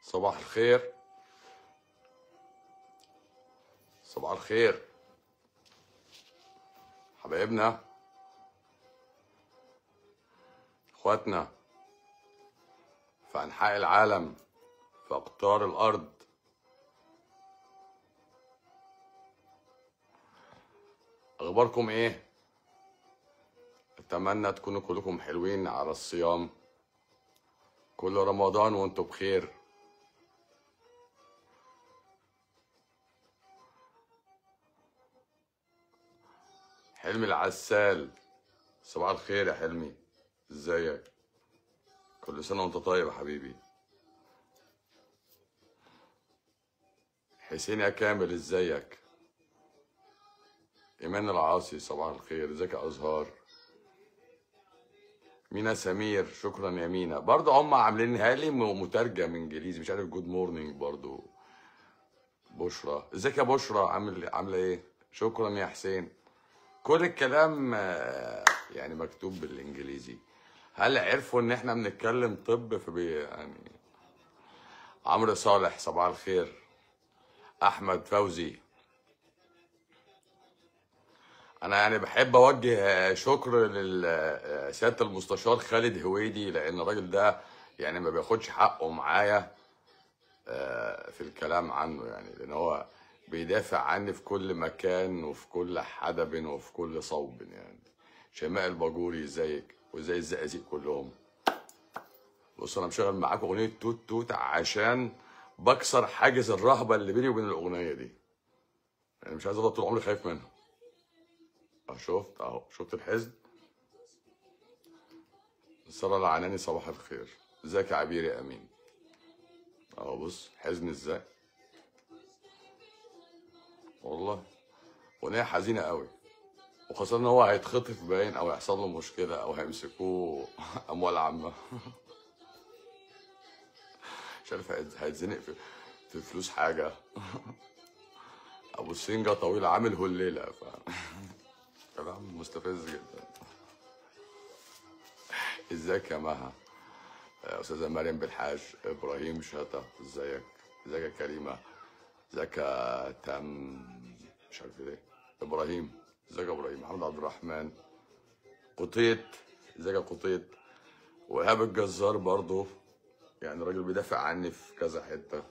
صباح الخير صباح الخير حبايبنا اخواتنا في انحاء العالم في اقطار الارض اخباركم ايه اتمنى تكونوا كلكم حلوين على الصيام كل رمضان وانتم بخير حلمي العسال صباح الخير يا حلمي ازيك كل سنة وانت طيب يا حبيبي حسين يا كامل ازيك ايمان العاصي صباح الخير ازيك يا ازهار مينا سمير شكرا يا مينا برضه هم عاملينها لي م- مترجم انجليزي مش عارف جود مورنينج برضه بشرى ازيك يا بشرى عامل عامله ايه شكرا يا حسين كل الكلام آه، يعني مكتوب بالانجليزي هل عرفوا ان احنا بنتكلم طب في بي يعني عمرو صالح صباح الخير احمد فوزي انا يعني بحب اوجه شكر لسياده المستشار خالد هويدي لان الراجل ده يعني ما بياخدش حقه معايا آه، في الكلام عنه يعني لان هو بيدافع عني في كل مكان وفي كل حدب وفي كل صوب يعني شماء الباجوري ازيك وزي الزقازيق كلهم بص انا مشغل معاك اغنيه توت توت عشان بكسر حاجز الرهبه اللي بيني وبين الاغنيه دي يعني مش عايز افضل طول عمري خايف منها اه شفت اهو شفت الحزن سارة العناني صباح الخير ازيك يا عبير يا امين اهو بص حزن ازاي والله اغنيه حزينه قوي وخاصة ان هو هيتخطف باين او يحصل له مشكلة او هيمسكوه اموال عامة مش عارف هيت- هيتزنق في في فلوس حاجة ابو السنجة طويل عامل هليلة ف كلام مستفز جدا ازيك يا مها آه، استاذة مريم بالحاج ابراهيم شاطة ازيك ازيك يا كريمة ازيك يا تم مش عارف ايه ابراهيم ازيك يا ابراهيم محمد عبد الرحمن قطيط ازيك يا قطيط وإيهاب الجزار برضه يعني الراجل بيدافع عني في كذا حتة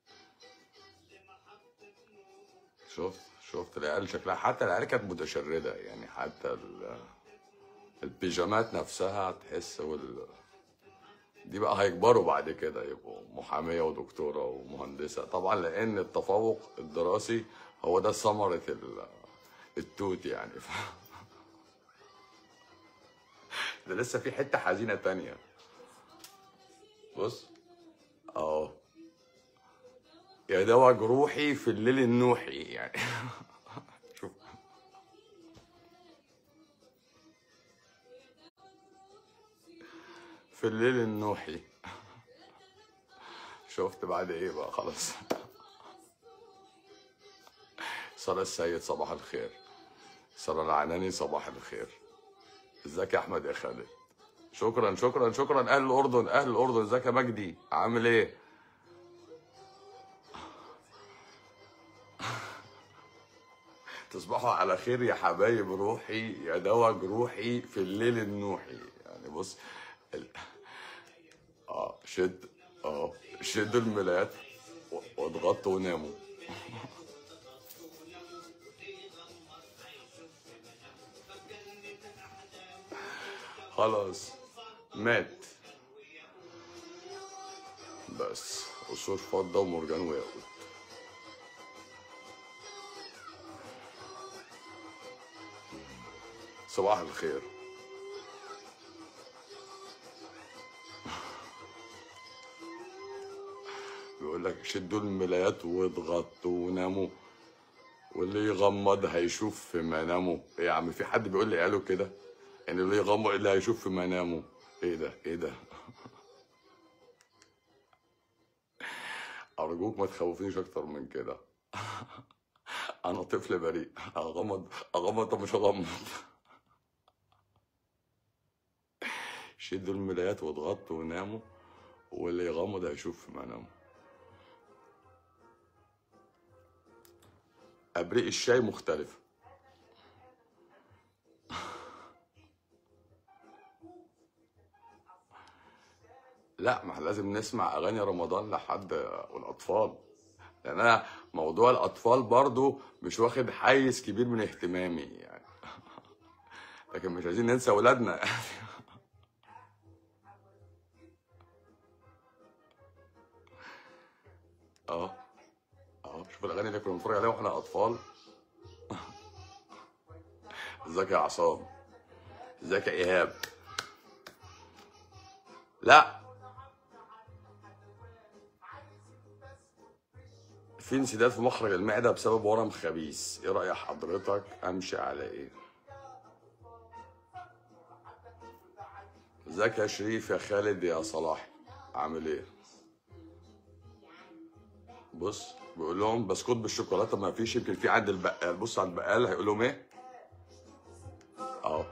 شفت شفت العيال شكلها حتى العيال كانت متشردة يعني حتى ال- البيجامات نفسها تحس وال دي بقى هيكبروا بعد كده يبقوا محامية ودكتورة ومهندسة طبعا لأن التفوق الدراسي هو ده ثمرة ال- التوت يعني ده لسه في حتة حزينة تانية بص اه يا دوا جروحي في الليل النوحي يعني شوف في الليل النوحي شفت بعد ايه بقى خلاص سارة السيد صباح الخير سارة العناني صباح الخير ازيك يا احمد يا خالد شكرا شكرا شكرا اهل الاردن اهل الاردن ازيك يا مجدي عامل ايه تصبحوا على خير يا حبايب روحي يا دوا جروحي في الليل النوحي يعني بص ال... اه شد اه شدوا الملايات و- واضغطوا وناموا خلاص مات بس قصور فضة ومرجان وياقوت صباح الخير بيقول لك شدوا الملايات واضغطوا وناموا واللي يغمض هيشوف في منامه ايه يا عم في حد بيقول لي قالوا كده يعني اللي يغمض اللي هيشوف في منامه ايه ده ايه ده ارجوك ما تخوفنيش اكتر من كده انا طفل بريء اغمض اغمض طب مش هغمض شدوا الملايات واضغطوا وناموا واللي يغمض هيشوف في منامه ابريق الشاي مختلفه لا ما احنا لازم نسمع اغاني رمضان لحد والاطفال لان انا موضوع الاطفال برضو مش واخد حيز كبير من اهتمامي يعني لكن مش عايزين ننسى اولادنا اه اه شوف الاغاني اللي كنا بنتفرج عليها واحنا اطفال ازيك يا عصام ازيك يا ايهاب لا في انسداد في مخرج المعده بسبب ورم خبيث ايه راي حضرتك امشي على ايه ازيك يا شريف يا خالد يا صلاح عامل ايه بص بيقول لهم بسكوت بالشوكولاته ما فيش يمكن في عند البقال بص على البقال هيقول لهم ايه اهو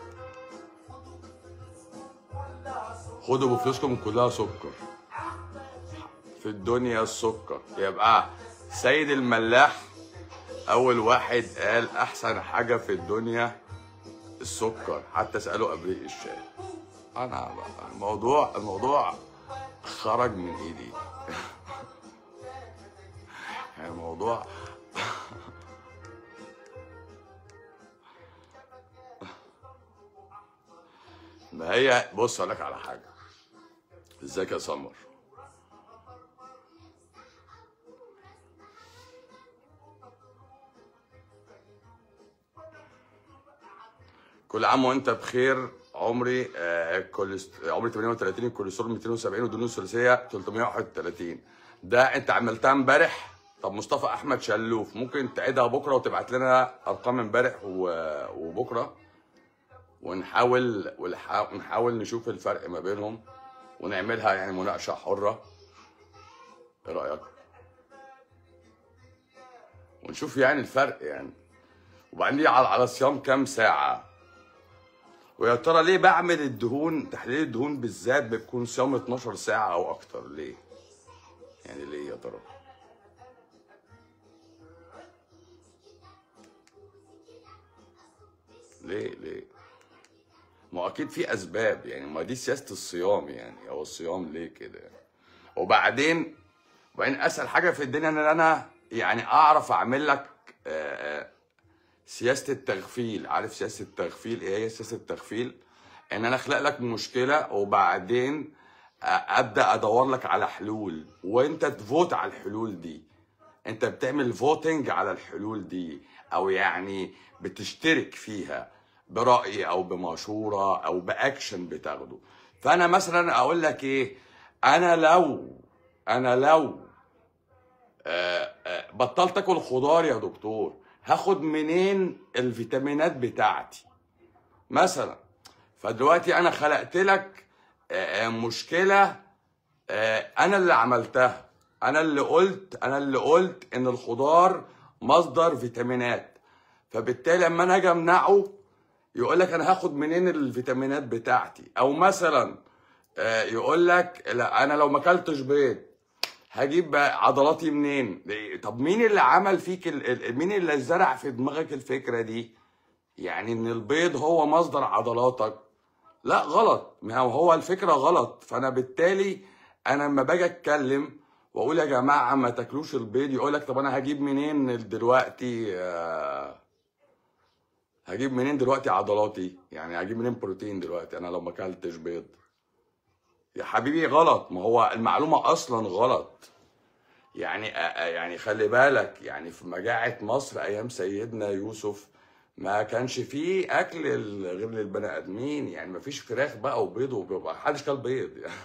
خدوا بفلوسكم كلها سكر في الدنيا السكر يبقى سيد الملاح اول واحد قال احسن حاجه في الدنيا السكر حتى اساله ابريق الشاي انا بقى الموضوع الموضوع خرج من ايدي يعني الموضوع ما هي بص اقول لك على حاجه ازيك يا سمر كل عام وانت بخير عمري آه كوليست... عمري 38 الكوليسترول 270 والدهون الثلاثيه 331 ده انت عملتها امبارح طب مصطفى احمد شلوف ممكن تعيدها بكره وتبعت لنا ارقام امبارح و... وبكره ونحاول ونحا- ونحاول نشوف الفرق ما بينهم ونعملها يعني مناقشه حره ايه رايك ونشوف يعني الفرق يعني وبعدين على على صيام كام ساعه ويا ترى ليه بعمل الدهون تحليل الدهون بالذات بيكون صيام 12 ساعه او اكتر ليه يعني ليه يا ترى ليه ليه ما هو اكيد في اسباب يعني ما دي سياسه الصيام يعني او الصيام ليه كده يعني. وبعدين وبعدين اسهل حاجه في الدنيا ان انا يعني اعرف اعمل لك آه، آه، سياسه التغفيل عارف سياسه التغفيل ايه هي سياسه التغفيل ان انا اخلق لك مشكله وبعدين آه، ابدا ادور لك على حلول وانت تفوت على الحلول دي انت بتعمل فوتنج على الحلول دي او يعني بتشترك فيها برأي او بمشورة او باكشن بتاخده فانا مثلا اقول لك ايه انا لو انا لو آه، آه، بطلت اكل خضار يا دكتور هاخد منين الفيتامينات بتاعتي مثلا فدلوقتي انا خلقت لك آه، آه، مشكله آه، انا اللي عملتها انا اللي قلت انا اللي قلت ان الخضار مصدر فيتامينات فبالتالي لما انا اجي امنعه يقول لك انا هاخد منين الفيتامينات بتاعتي او مثلا آه، يقول لك لا انا لو ما اكلتش بيض هجيب بقى عضلاتي منين إيه، طب مين اللي عمل فيك ال- ال- مين اللي زرع في دماغك الفكره دي يعني ان البيض هو مصدر عضلاتك لا غلط ما هو هو الفكره غلط فانا بالتالي انا لما باجي اتكلم واقول يا جماعه ما تاكلوش البيض يقول لك طب انا هجيب منين دلوقتي آه، هجيب منين دلوقتي عضلاتي يعني هجيب منين بروتين دلوقتي انا لو ما اكلتش بيض يا حبيبي غلط ما هو المعلومه اصلا غلط يعني آه، آه، يعني خلي بالك يعني في مجاعة مصر أيام سيدنا يوسف ما كانش فيه أكل ال- غير للبني آدمين يعني ما فيش فراخ بقى وبيض وبيض محدش كل بيض يعني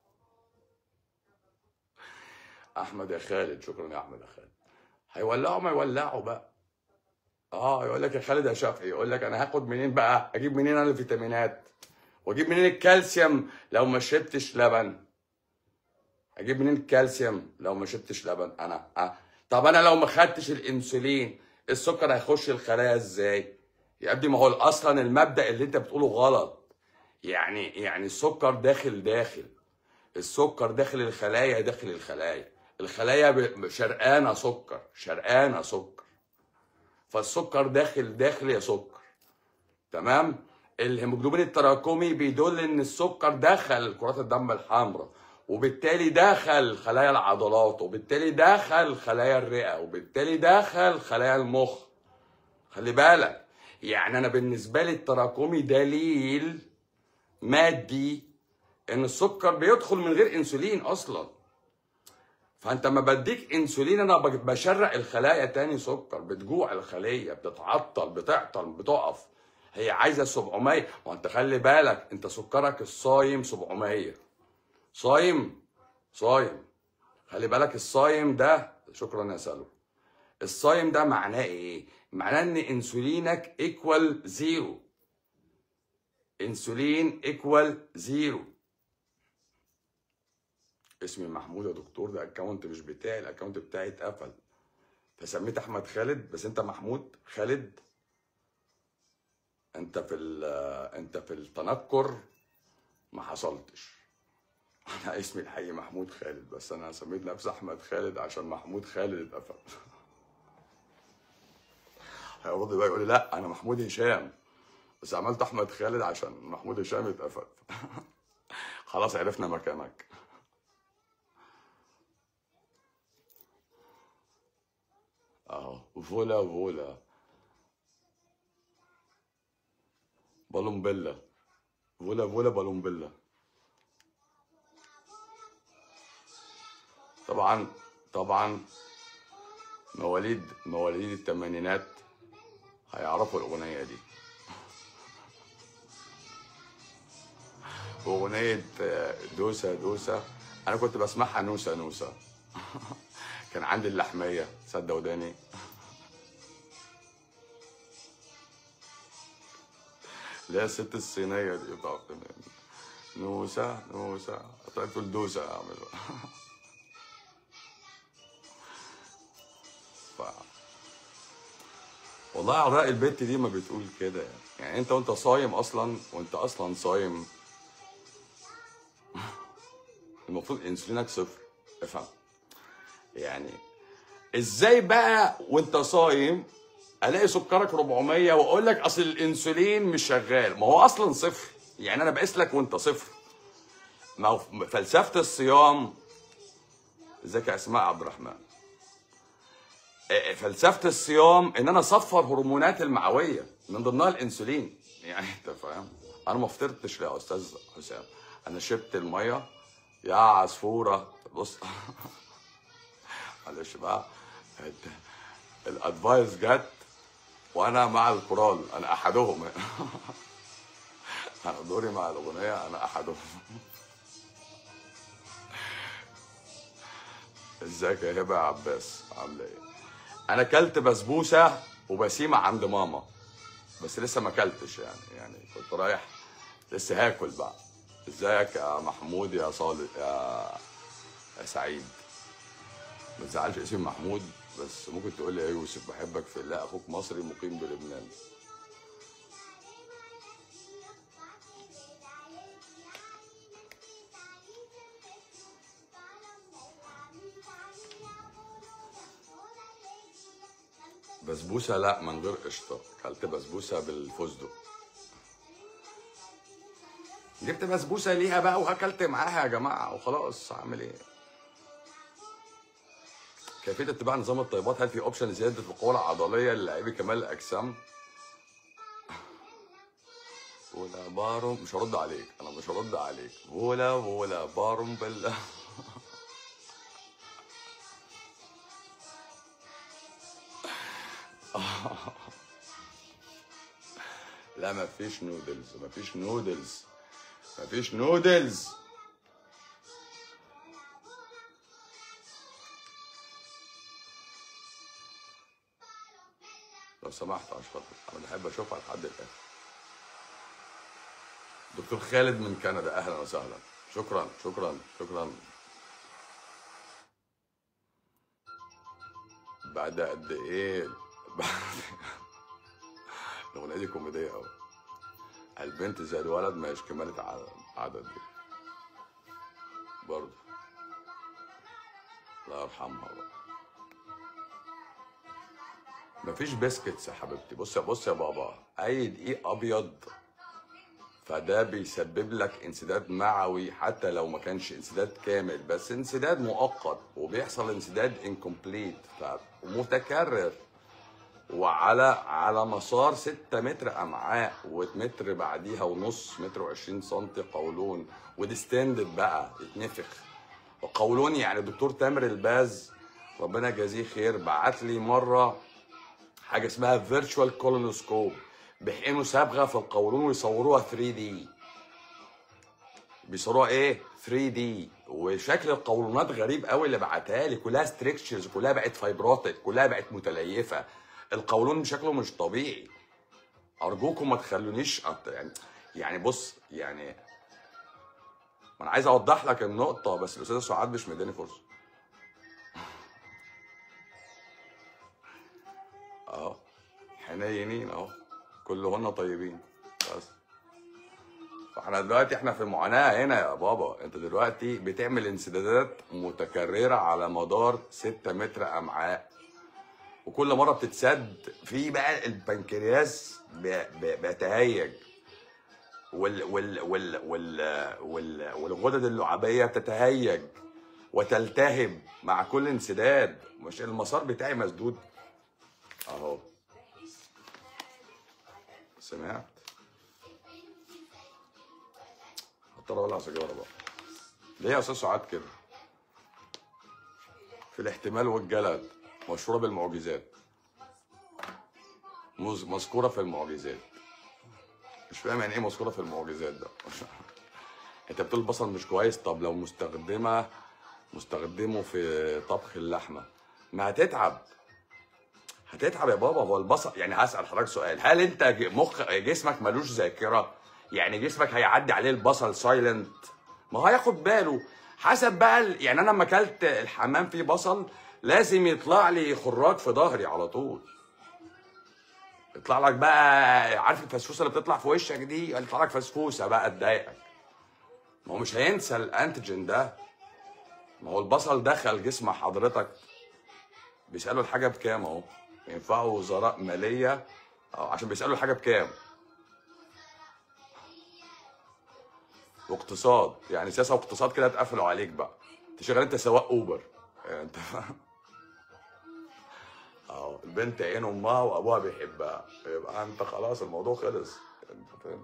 أحمد يا خالد شكرا يا أحمد يا خالد هيولعوا ما يولعوا بقى اه يقول لك يا خالد يا شافعي يقول لك انا هاخد منين بقى اجيب منين انا الفيتامينات واجيب منين الكالسيوم لو ما شربتش لبن اجيب منين الكالسيوم لو ما شربتش لبن انا أه. طب انا لو ما خدتش الانسولين السكر هيخش الخلايا ازاي يا ابني ما هو اصلا المبدا اللي انت بتقوله غلط يعني يعني السكر داخل داخل السكر داخل الخلايا داخل الخلايا الخلايا ب- شرقانه سكر شرقانه سكر فالسكر داخل داخل يا سكر تمام الهيموجلوبين التراكمي بيدل ان السكر دخل كرات الدم الحمراء وبالتالي دخل خلايا العضلات وبالتالي دخل خلايا الرئه وبالتالي دخل خلايا المخ خلي بالك يعني انا بالنسبه لي التراكمي دليل مادي ان السكر بيدخل من غير انسولين اصلا فانت ما بديك انسولين انا بج- بشرق الخلايا تاني سكر بتجوع الخليه بتتعطل بتعطل بتقف هي عايزه 700 ما انت خلي بالك انت سكرك الصايم 700 صايم صايم خلي بالك الصايم ده شكرا يا سلوى الصايم ده معناه ايه معناه ان انسولينك ايكوال زيرو انسولين ايكوال زيرو اسمي محمود يا دكتور ده اكونت مش بتاعي الاكونت بتاعي اتقفل فسميت احمد خالد بس انت محمود خالد انت في ال- انت في التنكر ما حصلتش انا اسمي الحقيقي محمود خالد بس انا سميت نفسي احمد خالد عشان محمود خالد اتقفل هيرد بقى يقول لي لا انا محمود هشام بس عملت احمد خالد عشان محمود هشام اتقفل خلاص عرفنا مكانك اهو فولا فولا بالومبيلا فولا فولا بالومبيلا طبعا طبعا مواليد مواليد الثمانينات هيعرفوا الاغنيه دي اغنيه آه، دوسه دوسه انا كنت بسمعها نوسه نوسه كان عندي اللحميه صدق وداني اللي هي الست الصينيه دي بتاعت نوسه نوسه طلعت تقول دوسه اعمل ف... والله عراء البت دي ما بتقول كده يعني. يعني انت وانت صايم اصلا وانت اصلا صايم المفروض انسولينك صفر افهم يعني ازاي بقى وانت صايم الاقي سكرك 400 واقول لك اصل الانسولين مش شغال ما هو اصلا صفر يعني انا بقيس لك وانت صفر ما هو فلسفه الصيام ازيك يا اسماء عبد الرحمن آه، فلسفه الصيام ان انا اصفر هرمونات المعويه من ضمنها الانسولين يعني انت فاهم انا ما فطرتش يا استاذ حسام انا شربت الميه يا عصفوره بص معلش بقى الادفايس جت وانا مع الكورال انا احدهم انا دوري مع الاغنيه انا احدهم ازيك يا هبه يا عباس عامله ايه انا اكلت بسبوسه وبسيمه عند ماما بس لسه ما اكلتش يعني يعني كنت رايح لسه هاكل بقى ازيك يا محمود يا صالح يا يا سعيد ما تزعلش اسمي محمود بس ممكن تقول لي يا يوسف بحبك في الله اخوك مصري مقيم بلبنان بسبوسه لا من غير قشطه اكلت بسبوسه بالفستق جبت بسبوسه ليها بقى واكلت معاها يا جماعه وخلاص هعمل ايه كيفيه اتباع نظام الطيبات هل في اوبشن زياده القوه العضليه للاعبي كمال الاجسام ولا بارم مش هرد عليك انا مش هرد عليك ولا ولا بارم بالله لا مفيش نودلز مفيش نودلز مفيش نودلز لو سمحت عشان خاطر انا بحب اشوفها لحد الاخر دكتور خالد من كندا اهلا وسهلا شكرا شكرا شكرا بعد قد ايه بعد الاغنيه دي كوميديه قوي البنت زي الولد ما هيش كمالة عدد عدد دي برضه الله يرحمها بقى مفيش بسكتس يا حبيبتي بص يا بص يا بابا اي دقيق ابيض فده بيسبب لك انسداد معوي حتى لو ما كانش انسداد كامل بس انسداد مؤقت وبيحصل انسداد انكمبليت ومتكرر وعلى على مسار 6 متر امعاء ومتر بعديها ونص متر و20 سم قولون وديستندد بقى يتنفخ وقولون يعني الدكتور تامر الباز ربنا يجازيه خير بعت لي مره حاجه اسمها فيرتشوال كولونوسكوب بيحقنوا صبغه في القولون ويصوروها 3 دي بيصوروها ايه 3 دي وشكل القولونات غريب قوي اللي بعتها لي كلها ستريكشرز كلها بقت فايبروتك كلها بقت متليفه القولون شكله مش طبيعي ارجوكم ما تخلونيش أط... يعني يعني بص يعني ما انا عايز اوضح لك النقطه بس الاستاذه سعاد مش مداني فرصه اهو حنينين اهو كلهن طيبين بس فاحنا دلوقتي احنا في معاناه هنا يا بابا انت دلوقتي بتعمل انسدادات متكرره على مدار 6 متر امعاء وكل مره بتتسد في بقى البنكرياس بي- بي- بيتهيج وال وال وال وال وال والغدد اللعابيه بتتهيج وتلتهب مع كل انسداد مش المسار بتاعي مسدود اهو سمعت هضطر اولع سيجاره بقى ليه يا استاذ سعاد كده في الاحتمال والجلد مشهوره بالمعجزات مز- مذكوره في المعجزات مش فاهم يعني ايه مذكوره في المعجزات ده انت بتقول البصل مش كويس طب لو مستخدمه مستخدمه في طبخ اللحمه ما هتتعب هتتعب يا بابا هو البصل يعني هسأل حضرتك سؤال هل انت ج- مخ جسمك ملوش ذاكرة يعني جسمك هيعدي عليه البصل سايلنت ما هو هياخد باله حسب بقى ال- يعني انا لما اكلت الحمام فيه بصل لازم يطلع لي خراج في ظهري على طول يطلع لك بقى عارف الفسفوسه اللي بتطلع في وشك دي يطلع لك فسفوسه بقى تضايقك ما هو مش هينسى الانتيجين ده ما هو البصل دخل جسم حضرتك بيسالوا الحاجه بكام اهو ينفعوا وزراء ماليه أو عشان بيسالوا الحاجه بكام واقتصاد يعني سياسه واقتصاد كده اتقفلوا عليك بقى انت شغال انت سواق اوبر يعني انت فاهم اه البنت عين امها وابوها بيحبها يبقى انت خلاص الموضوع خلص انت فاهم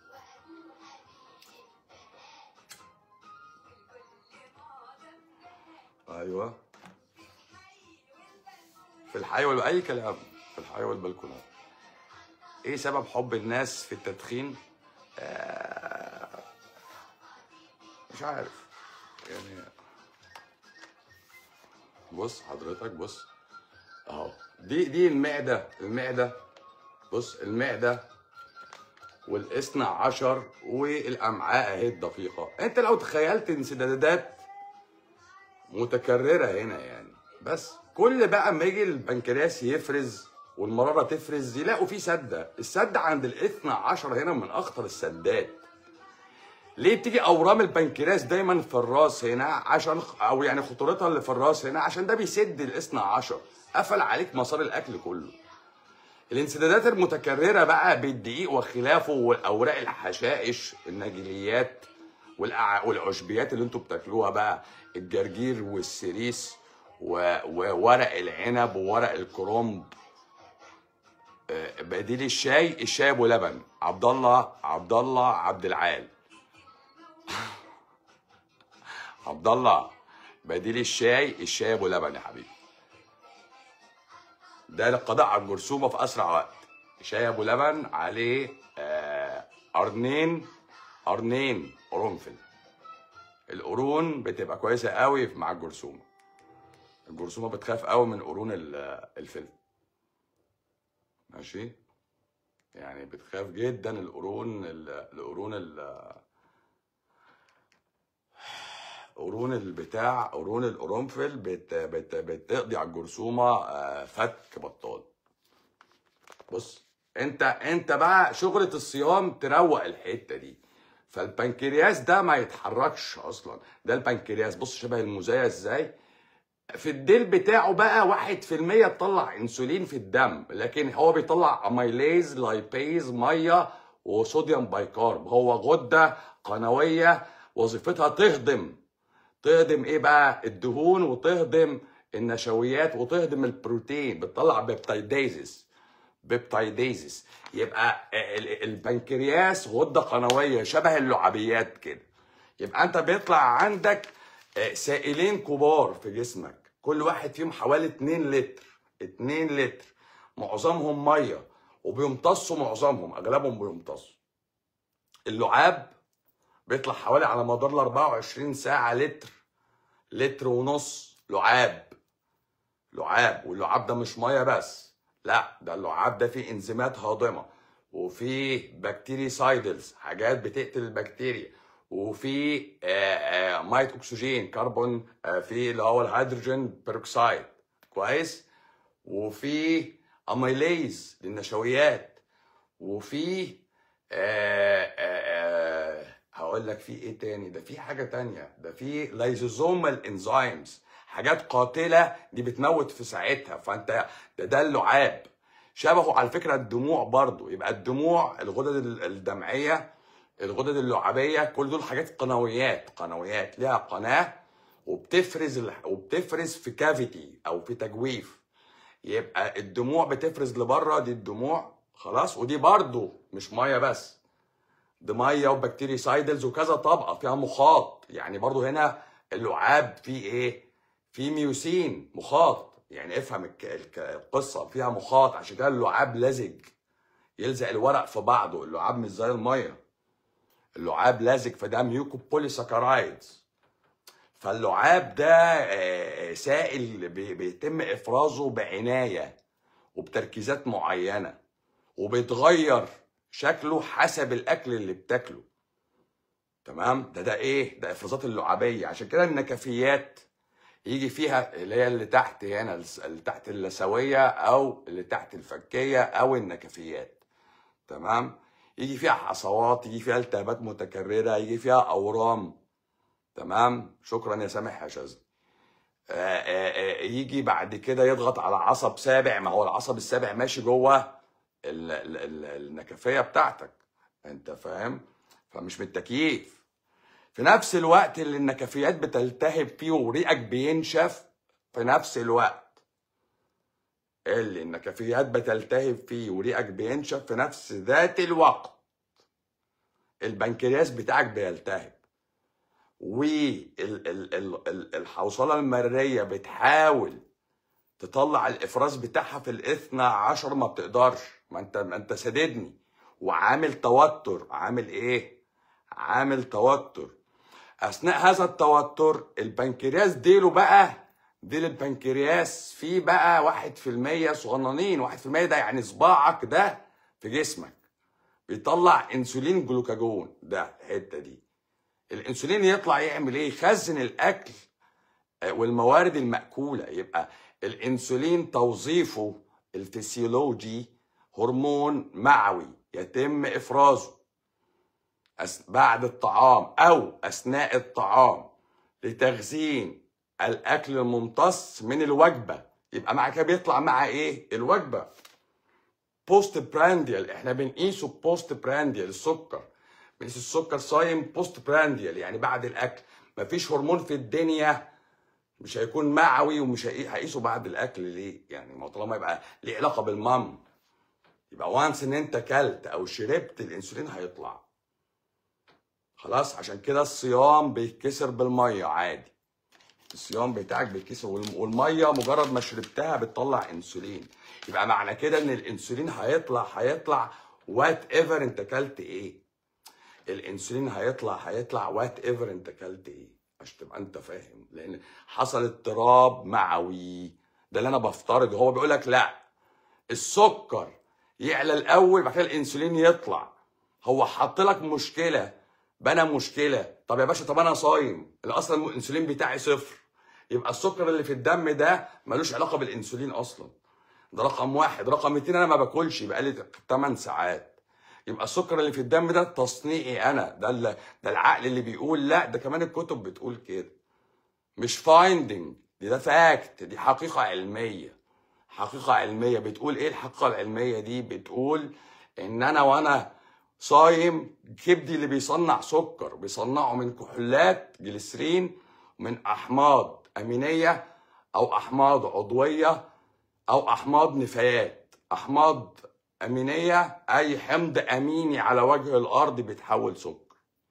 ايوه في الحي ولا اي كلام في الحي والبلكونات ايه سبب حب الناس في التدخين آه مش عارف يعني بص حضرتك بص اهو دي دي المعده المعده بص المعده والاثنى عشر والامعاء اهي الدقيقه انت لو تخيلت انسدادات متكرره هنا يعني بس كل بقى ما يجي البنكرياس يفرز والمراره تفرز يلاقوا في سده السد عند الاثنى عشر هنا من اخطر السدات ليه بتيجي اورام البنكرياس دايما في الراس هنا عشان او يعني خطورتها اللي في الراس هنا عشان ده بيسد الاثنى عشر قفل عليك مسار الاكل كله الانسدادات المتكرره بقى بالدقيق وخلافه والاوراق الحشائش النجيليات والأع... والعشبيات اللي انتوا بتاكلوها بقى الجرجير والسريس و... وورق العنب وورق الكرنب آه، بديل الشاي الشاي ابو لبن عبد الله عبد الله عبد العال عبد الله بديل الشاي الشاي ابو لبن يا حبيبي ده للقضاء على الجرثومه في اسرع وقت شاي ابو لبن عليه آه، قرنين قرنين قرنفل القرون بتبقى كويسه قوي مع الجرثومه الجرثومه بتخاف قوي من قرون ال- الفلفل ماشي يعني بتخاف جدا القرون ال- القرون ال- قرون البتاع قرون القرنفل بت بت بتقضي على الجرثومه آه، فك بطال بص انت انت بقى شغلة الصيام تروق الحته دي فالبنكرياس ده ما يتحركش اصلا ده البنكرياس بص شبه المزايا ازاي في الديل بتاعه بقى واحد في المية تطلع انسولين في الدم لكن هو بيطلع اميليز لايبيز ميه وصوديوم بايكارب هو غده قنويه وظيفتها تهضم تهضم ايه بقى الدهون وتهضم النشويات وتهضم البروتين بتطلع بيبتايديزس بيبتايديزس يبقى ال- البنكرياس غده قنويه شبه اللعابيات كده يبقى انت بيطلع عندك آه، سائلين كبار في جسمك كل واحد فيهم حوالي 2 لتر 2 لتر معظمهم ميه وبيمتصوا معظمهم اغلبهم بيمتصوا اللعاب بيطلع حوالي على مدار ال 24 ساعه لتر لتر ونص لعاب لعاب واللعاب ده مش ميه بس لا ده اللعاب ده فيه انزيمات هاضمه وفيه بكتيريسايدلز حاجات بتقتل البكتيريا وفي آه، آه، ميه اكسجين كربون آه، في اللي هو الهيدروجين بيروكسيد كويس وفي اميليز للنشويات وفي آه، آه، آه، هقول لك في ايه تاني ده في حاجه تانية ده في لايزوزومال انزيمز حاجات قاتله دي بتموت في ساعتها فانت ده ده اللعاب شبهه على فكره الدموع برضو يبقى الدموع الغدد ال- الدمعيه الغدد اللعابيه كل دول حاجات قنويات قنويات ليها قناه وبتفرز ال- وبتفرز في كافيتي او في تجويف يبقى الدموع بتفرز لبره دي الدموع خلاص ودي برضو مش ميه بس دي ميه وبكتيريسايدلز وكذا طبقه فيها مخاط يعني برضو هنا اللعاب فيه ايه فيه ميوسين مخاط يعني افهم الك- الك- القصه فيها مخاط عشان كده اللعاب لزج يلزق الورق في بعضه اللعاب مش زي الميه اللعاب لازق فده ميوكو بوليساكرايدز فاللعاب ده آه، سائل بي- بيتم افرازه بعنايه وبتركيزات معينه وبيتغير شكله حسب الاكل اللي بتاكله تمام ده ده ايه ده افرازات اللعابيه عشان كده النكفيات يجي فيها اللي هي اللي تحت هنا الس- اللي تحت اللثويه او اللي تحت الفكيه او النكفيات تمام يجي فيها حصوات يجي فيها التهابات متكرره يجي فيها اورام تمام شكرا يا سامح يا شاذلي آه، آه، آه، يجي بعد كده يضغط على عصب سابع ما هو العصب السابع ماشي جوه ال- ال- ال- النكفيه بتاعتك انت فاهم فمش من التكييف في نفس الوقت اللي النكفيات بتلتهب فيه وريقك بينشف في نفس الوقت اللي النكفيات بتلتهب فيه وريقك بينشف في نفس ذات الوقت البنكرياس بتاعك بيلتهب والحوصله المريه بتحاول تطلع الافراز بتاعها في الاثنى عشر ما بتقدرش ما انت ما انت ساددني وعامل توتر عامل ايه عامل توتر اثناء هذا التوتر البنكرياس ديله بقى ديل البنكرياس فيه بقى واحد في المية صغننين واحد في المية ده يعني صباعك ده في جسمك بيطلع انسولين جلوكاجون ده الحته دي الانسولين يطلع يعمل ايه يخزن الاكل آه، والموارد المأكولة يبقى الانسولين توظيفه الفسيولوجي هرمون معوي يتم افرازه أس- بعد الطعام او اثناء الطعام لتخزين الاكل الممتص من الوجبه يبقى مع كده بيطلع مع ايه الوجبه بوست برانديال احنا بنقيسه بوست برانديال السكر بنقيس السكر صايم بوست برانديال يعني بعد الاكل مفيش هرمون في الدنيا مش هيكون معوي ومش هي- هقيسه بعد الاكل ليه يعني ما هو طالما يبقى ليه علاقه بالمام يبقى وانس ان انت كلت او شربت الانسولين هيطلع خلاص عشان كده الصيام بيتكسر بالميه عادي الصيام بتاعك بيتكسر والم- والميه مجرد ما شربتها بتطلع انسولين يبقى معنى كده ان الانسولين هيطلع هيطلع وات ايفر انت كلت ايه الانسولين هيطلع هيطلع وات ايفر انت كلت ايه عشان تبقى انت فاهم لان حصل اضطراب معوي ده اللي انا بفترضه هو بيقول لك لا السكر يعلى الاول بعد كده الانسولين يطلع هو حط لك مشكله بنى مشكله طب يا باشا طب انا صايم اللي اصلا الانسولين بتاعي صفر يبقى السكر اللي في الدم ده ملوش علاقه بالانسولين اصلا ده رقم واحد رقم اتنين انا ما باكلش بقالي 8 ساعات يبقى السكر اللي في الدم ده تصنيعي انا ده اللي ده العقل اللي بيقول لا ده كمان الكتب بتقول كده مش فايندنج دي ده فاكت دي حقيقة علمية حقيقة علمية بتقول ايه الحقيقة العلمية دي بتقول ان انا وانا صايم كبدي اللي بيصنع سكر بيصنعه من كحولات جليسرين من احماض امينية او احماض عضوية او احماض نفايات احماض امينية اي حمض اميني على وجه الارض بيتحول سكر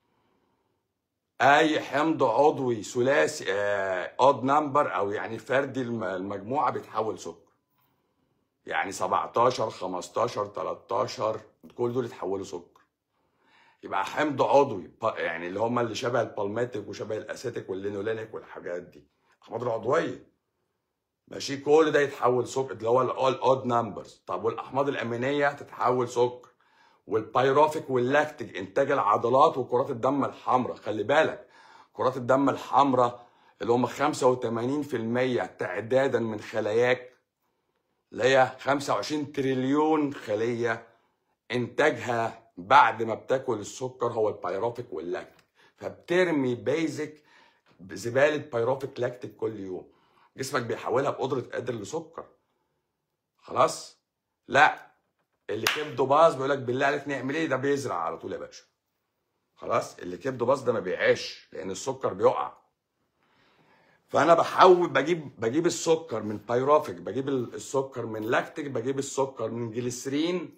اي حمض عضوي ثلاثي اود نمبر او يعني فردي الم- المجموعه بيتحول سكر يعني 17 15 13 كل دول يتحولوا سكر يبقى حمض عضوي ب- يعني اللي هم اللي شبه البالماتيك وشبه الاسيتيك واللينولينيك والحاجات دي الاحماض العضويه ماشي كل ده يتحول سكر اللي هو الاول اود نمبرز طب والاحماض الامينيه تتحول سكر والبيروفيك واللاكتيك انتاج العضلات وكرات الدم الحمراء خلي بالك كرات الدم الحمراء اللي هم 85% تعدادا من خلاياك اللي هي 25 تريليون خليه انتاجها بعد ما بتاكل السكر هو البيروفيك واللاكتيك فبترمي بيزك زباله بيروفيك لاكتيك كل يوم جسمك بيحولها بقدره قادر لسكر خلاص لا اللي كبده باظ بيقول لك بالله عليك نعمل ايه ده بيزرع على طول يا باشا خلاص اللي كبده باظ ده ما بيعيش لان السكر بيقع فانا بحول بجيب بجيب السكر من بايروفيك بجيب ال- السكر من لاكتيك بجيب السكر من جليسرين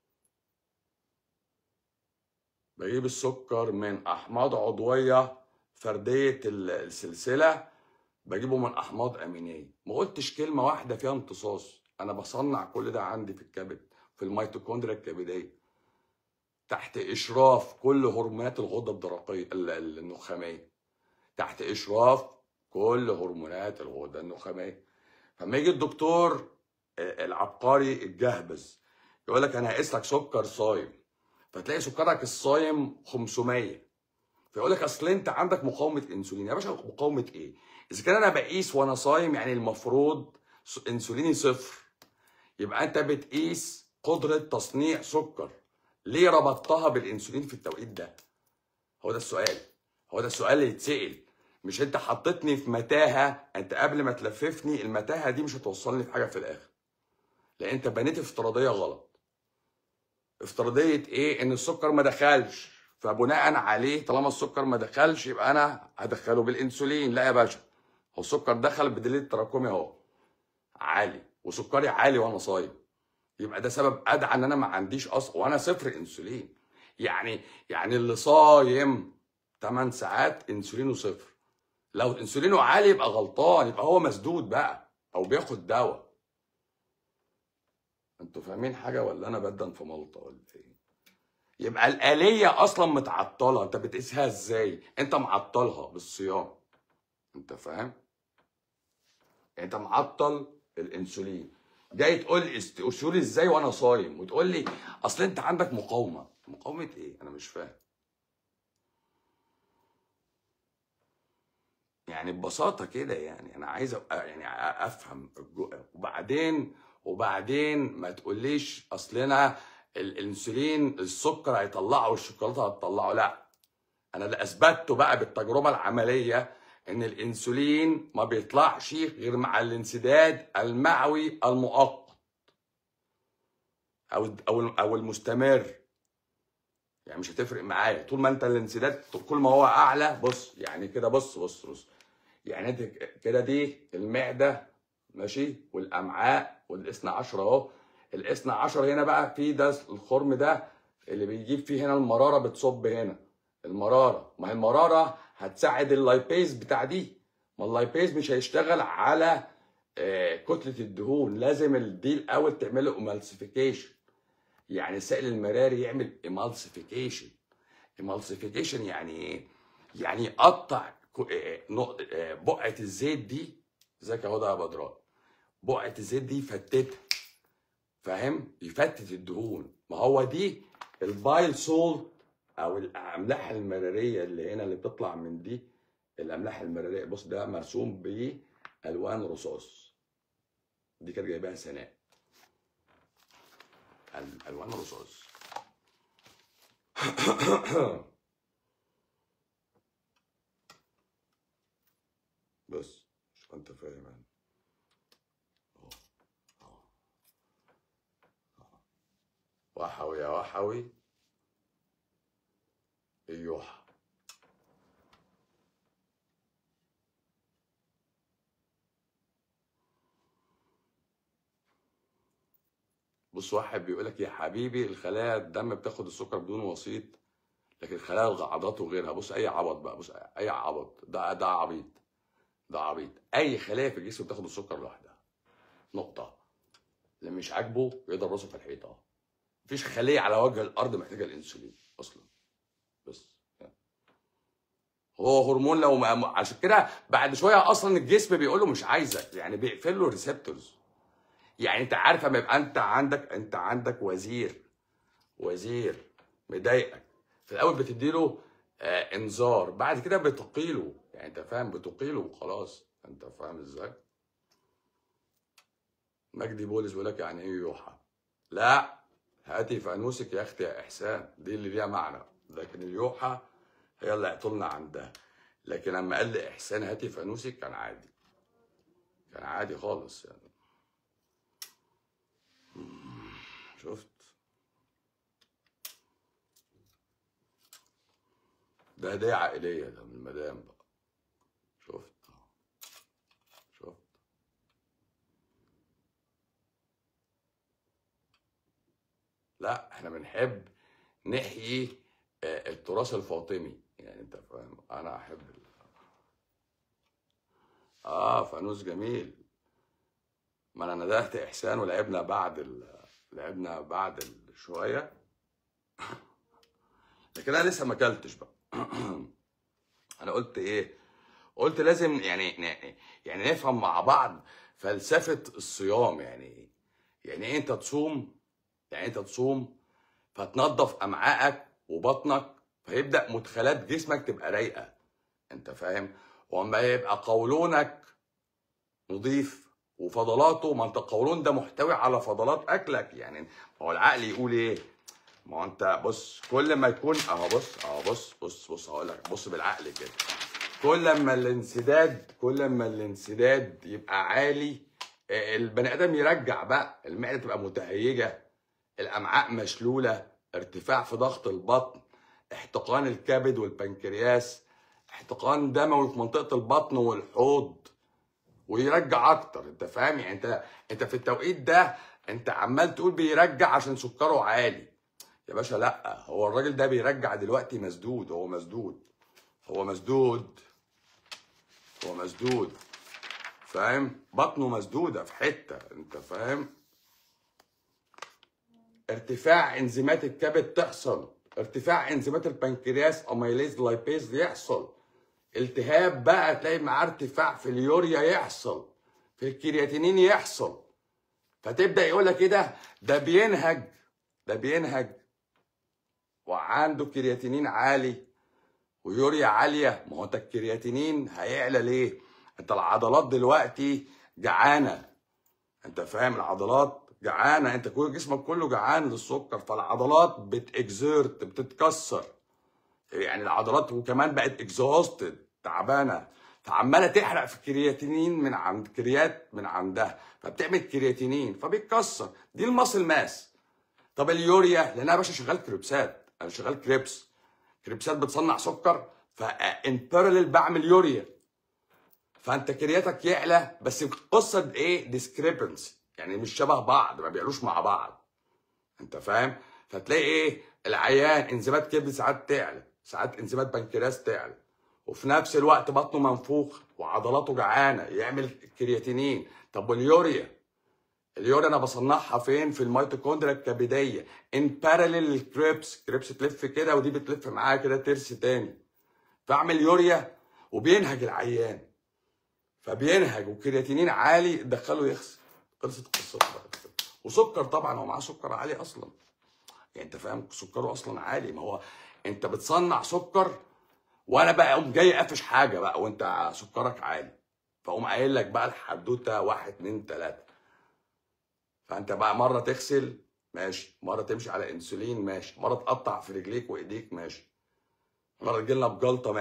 بجيب السكر من احماض عضويه فرديه ال- السلسله بجيبه من احماض امينيه ما قلتش كلمه واحده فيها امتصاص انا بصنع كل ده عندي في الكبد في الميتوكوندريا الكبديه تحت اشراف كل هرمونات الغده الدرقيه ال- ال- النخاميه تحت اشراف كل هرمونات الغده النخاميه فلما يجي الدكتور آه، العبقري الجهبذ يقول لك انا هقيس لك سكر صايم فتلاقي سكرك الصايم 500 فيقول لك اصل انت عندك مقاومه انسولين يا باشا مقاومه ايه اذا كان انا بقيس وانا صايم يعني المفروض س- انسوليني صفر يبقى انت بتقيس قدره تصنيع سكر ليه ربطتها بالانسولين في التوقيت ده هو ده السؤال هو ده السؤال اللي يتسال مش انت حطيتني في متاهه انت قبل ما تلففني المتاهه دي مش هتوصلني في حاجه في الاخر لان انت بنيت افتراضيه غلط افتراضيه ايه ان السكر ما دخلش فبناء عليه طالما السكر ما دخلش يبقى انا هدخله بالانسولين لا يا باشا هو السكر دخل بدليل التراكمي اهو عالي وسكري عالي وانا صايم يبقى ده سبب ادعى ان انا ما عنديش اصلا وانا صفر انسولين يعني يعني اللي صايم 8 ساعات انسولينه صفر لو انسولينه عالي يبقى غلطان يبقى هو مسدود بقى او بياخد دواء انتوا فاهمين حاجه ولا انا بدن في ملطه ولا ايه يبقى الآلية أصلا متعطلة، أنت بتقيسها إزاي؟ أنت معطلها بالصيام. أنت فاهم؟ يعني أنت معطل الأنسولين. جاي تقول لي است- أشيل إزاي وأنا صايم وتقول لي أصل أنت عندك مقاومة. مقاومة إيه؟ أنا مش فاهم. يعني ببساطة كده يعني أنا عايز أبقى- يعني أ- أفهم الجو- وبعدين وبعدين ما تقوليش أصل أنا الانسولين السكر هيطلعه والشوكولاته هتطلعه لا انا اللي اثبته بقى بالتجربه العمليه ان الانسولين ما بيطلعش غير مع الانسداد المعوي المؤقت او او او المستمر يعني مش هتفرق معايا طول ما انت الانسداد كل ما هو اعلى بص يعني كده بص بص بص يعني انت كده دي المعده ماشي والامعاء والاثنى عشر اهو الاثنى عشر هنا بقى في ده الخرم ده اللي بيجيب فيه هنا المراره بتصب هنا المراره ما هي المراره هتساعد اللايبيز بتاع دي ما اللايبيز مش هيشتغل على آه، كتله الدهون لازم ال- دي الاول تعمله امالسيفيكيشن يعني السائل المراري يعمل امالسيفيكيشن امالسيفيكيشن يعني ايه يعني يقطع كو- آه، نق- آه، بقعه الزيت دي ازيك يا هدى يا بدران بقعه الزيت دي يفتتها فاهم يفتت الدهون ما هو دي البايل سولت او الاملاح المراريه اللي هنا اللي بتطلع من دي الاملاح المراريه بص ده مرسوم بالوان رصاص دي كانت جايباها سناء ال- الوان رصاص بص انت فاهم يعني أهو، أهو، أهو. وحوي يا وحوي ايوه بص واحد بيقول لك يا حبيبي الخلايا الدم بتاخد السكر بدون وسيط لكن خلايا العضلات وغيرها بص اي عبط بقى بص اي عبط ده ده عبيط ده عبيط اي خلايا في الجسم بتاخد السكر لوحدها نقطه اللي مش عاجبه يضرب راسه في الحيطه مفيش خليه على وجه الارض محتاجه الانسولين اصلا بس هو هرمون لو ما عشان كده بعد شويه اصلا الجسم بيقول له مش عايزك يعني بيقفل له الريسبتورز يعني انت عارف لما يبقى انت عندك انت عندك وزير وزير مضايقك في الاول بتديله آه انذار بعد كده بتقيله يعني انت فاهم بتقيله وخلاص انت فاهم ازاي مجدي بولس بيقول لك يعني ايه يوحى لا هاتي فانوسك يا اختي يا احسان دي اللي ليها معنى لكن اليوحى هي اللي عطلنا عندها لكن لما قال لي احسان هاتي فانوسك كان عادي كان عادي خالص يعني شفت ده هدية عائلية ده من المدام بقى شفت شفت لا احنا بنحب نحيي آه، التراث الفاطمي يعني انت فاهم انا احب ال- اه فانوس جميل ما انا ندهت احسان ولعبنا بعد ال... لعبنا بعد ال- شويه لكن انا لسه ما اكلتش بقى انا قلت ايه قلت لازم يعني ن- يعني نفهم مع بعض فلسفه الصيام يعني ايه يعني ايه انت تصوم يعني انت تصوم فتنظف امعائك وبطنك فيبدا مدخلات جسمك تبقى رايقه انت فاهم واما يبقى قولونك نضيف وفضلاته ما انت القولون ده محتوي على فضلات اكلك يعني ما هو العقل يقول ايه ما هو انت بص كل ما يكون اهو بص اهو بص بص بص هقول لك بص بالعقل كده كل ما الانسداد كل ما الانسداد يبقى عالي آه، البني ادم يرجع بقى المعده تبقى متهيجه الامعاء مشلوله ارتفاع في ضغط البطن احتقان الكبد والبنكرياس احتقان دموي في منطقه البطن والحوض ويرجع اكتر انت فاهم يعني انت انت في التوقيت ده انت عمال تقول بيرجع عشان سكره عالي يا باشا لا هو الراجل ده بيرجع دلوقتي مسدود هو مسدود هو مسدود هو مسدود فاهم بطنه مسدوده في حته انت فاهم ارتفاع انزيمات الكبد تحصل ارتفاع انزيمات البنكرياس اميليز لايبيز يحصل التهاب بقى تلاقي معاه ارتفاع في اليوريا يحصل في الكرياتينين يحصل فتبدا يقول لك ايه ده ده بينهج ده بينهج وعنده كرياتينين عالي ويوريا عاليه ما هو انت الكرياتينين هيعلى ليه انت العضلات دلوقتي جعانه انت فاهم العضلات جعانه انت كل جسمك كله جعان للسكر فالعضلات بتكزيرت بتتكسر يعني العضلات وكمان بقت اكزوستد تعبانه فعماله تحرق في كرياتينين من عند كريات من عندها فبتعمل كرياتينين فبيتكسر دي الماسل ماس طب اليوريا لان انا يا باشا شغال كريبسات انا شغال كريبس كريبسات بتصنع سكر فان بارلل بعمل يوريا فانت كرياتك يعلى بس القصه ايه ديسكريبنسي يعني مش شبه بعض ما بيعلوش مع بعض انت فاهم فتلاقي ايه العيان انزيمات كبد ساعات تعلى ساعات انزيمات بنكرياس تعلى وفي نفس الوقت بطنه منفوخ وعضلاته جعانه يعمل كرياتينين طب واليوريا اليوريا انا بصنعها فين في الميتوكوندريا الكبديه ان باراليل الكريبس كريبس تلف كده ودي بتلف معاها كده ترس تاني فاعمل يوريا وبينهج العيان فبينهج وكرياتينين عالي دخله يخسر خلصت قصته بقى وسكر طبعا هو معاه سكر عالي اصلا يعني انت فاهم سكره اصلا عالي ما هو انت بتصنع سكر وانا بقى اقوم جاي قافش حاجه بقى وانت سكرك عالي فاقوم قايل لك بقى الحدوته واحد اتنين تلاته فانت بقى مره تغسل ماشي مره تمشي على انسولين ماشي مره تقطع في رجليك وايديك ماشي مره تجيلنا بجلطه ماشي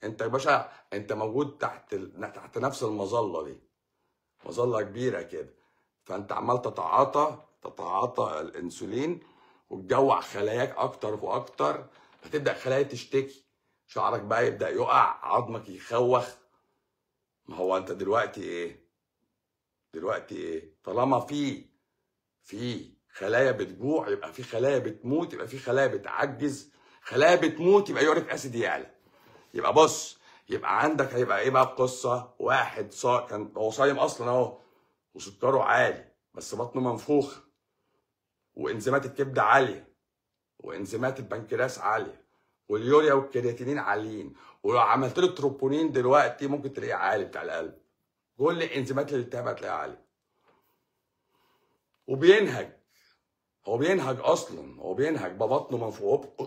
انت يا باشا انت موجود تحت ال... تحت نفس المظله دي مظله كبيره كده فانت عمال تتعاطى تتعاطى الانسولين وتجوع خلاياك اكتر واكتر فتبدا خلايا تشتكي شعرك بقى يبدا يقع عظمك يخوخ ما هو انت دلوقتي ايه دلوقتي ايه طالما في في خلايا بتجوع يبقى في خلايا بتموت يبقى في خلايا بتعجز خلايا بتموت يبقى يوريك اسيد يعلى يبقى بص يبقى عندك هيبقى ايه بقى القصه واحد صا كان هو صايم اصلا اهو وسكره عالي بس بطنه منفوخه وانزيمات الكبد عاليه وانزيمات البنكرياس عاليه واليوريا والكرياتينين عاليين ولو عملت له تروبونين دلوقتي ممكن تلاقيه عالي بتاع القلب كل انزيمات الالتهاب هتلاقيها عاليه وبينهج هو بينهج اصلا هو بينهج ببطنه منفوخ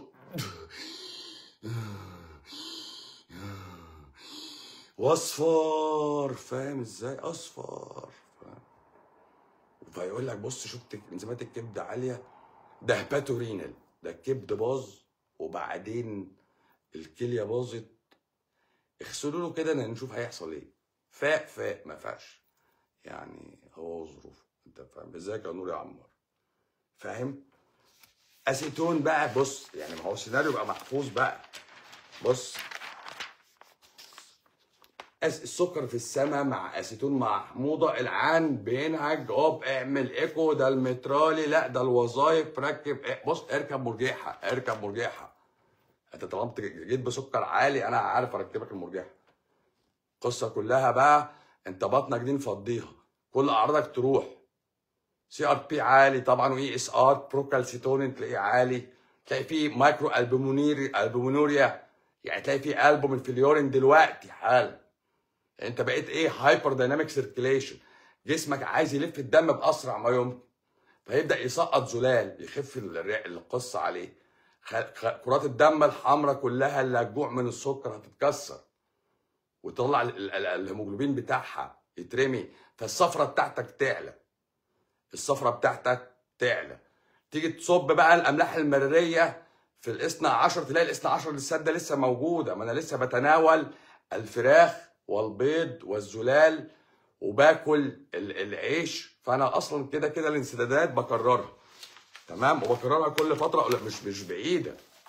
واصفر فاهم ازاي اصفر فاهم فيقول لك بص شفت انزيمات الكبد عاليه ده هباتورينال ده الكبد باظ وبعدين الكليه باظت اغسلوا له كده نشوف هيحصل ايه فاق فاق ما فاقش يعني هو ظروفه انت فاهم ازيك يا نور يا عمار فاهم اسيتون بقى بص يعني ما هو السيناريو بقى محفوظ بقى بص أس السكر في السماء مع اسيتون مع حموضه العان بينهج هوب اعمل ايكو ده المترالي لا ده الوظايف ركب إيه بص اركب مرجحه اركب مرجحه انت طالما جيت بسكر عالي انا عارف اركبك المرجحه القصه كلها بقى انت بطنك دي نفضيها كل اعراضك تروح سي ار بي عالي طبعا واي اس ار بروكالسيتونين تلاقيه عالي تلاقي فيه مايكرو البومونيري البومونوريا يعني تلاقي فيه البومين في اليورين دلوقتي حالا انت بقيت ايه هايبر دايناميك سيركيليشن جسمك عايز يلف الدم باسرع ما يمكن فيبدا يسقط زلال يخف الر- القصه عليه خ- خ- كرات الدم الحمراء كلها اللي هتجوع من السكر هتتكسر وتطلع ال- ال- ال- الهيموجلوبين بتاعها يترمي فالصفرة بتاعتك تعلى الصفرة بتاعتك تعلى تيجي تصب بقى الاملاح المراريه في الاثنى عشر تلاقي الاثنى عشر للسده لسه موجوده ما انا لسه بتناول الفراخ والبيض والزلال وباكل ال- العيش فانا اصلا كده كده الانسدادات بكررها تمام وبكررها كل فتره لا مش مش بعيده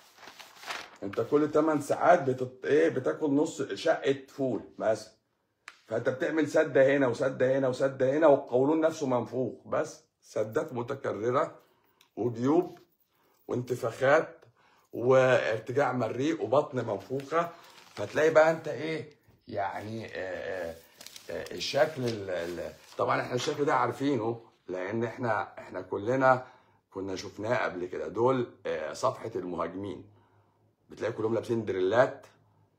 انت كل 8 ساعات بتت... ايه بتاكل نص شقه فول مثلا فانت بتعمل سده هنا وسده هنا وسده هنا والقولون نفسه منفوخ بس سدات متكرره وجيوب وانتفاخات وارتجاع مريء وبطن منفوخه فتلاقي بقى انت ايه يعني آه آه الشكل ال- ال- طبعا احنا الشكل ده عارفينه لان احنا احنا كلنا كنا شفناه قبل كده دول آه، صفحه المهاجمين بتلاقي كلهم لابسين دريلات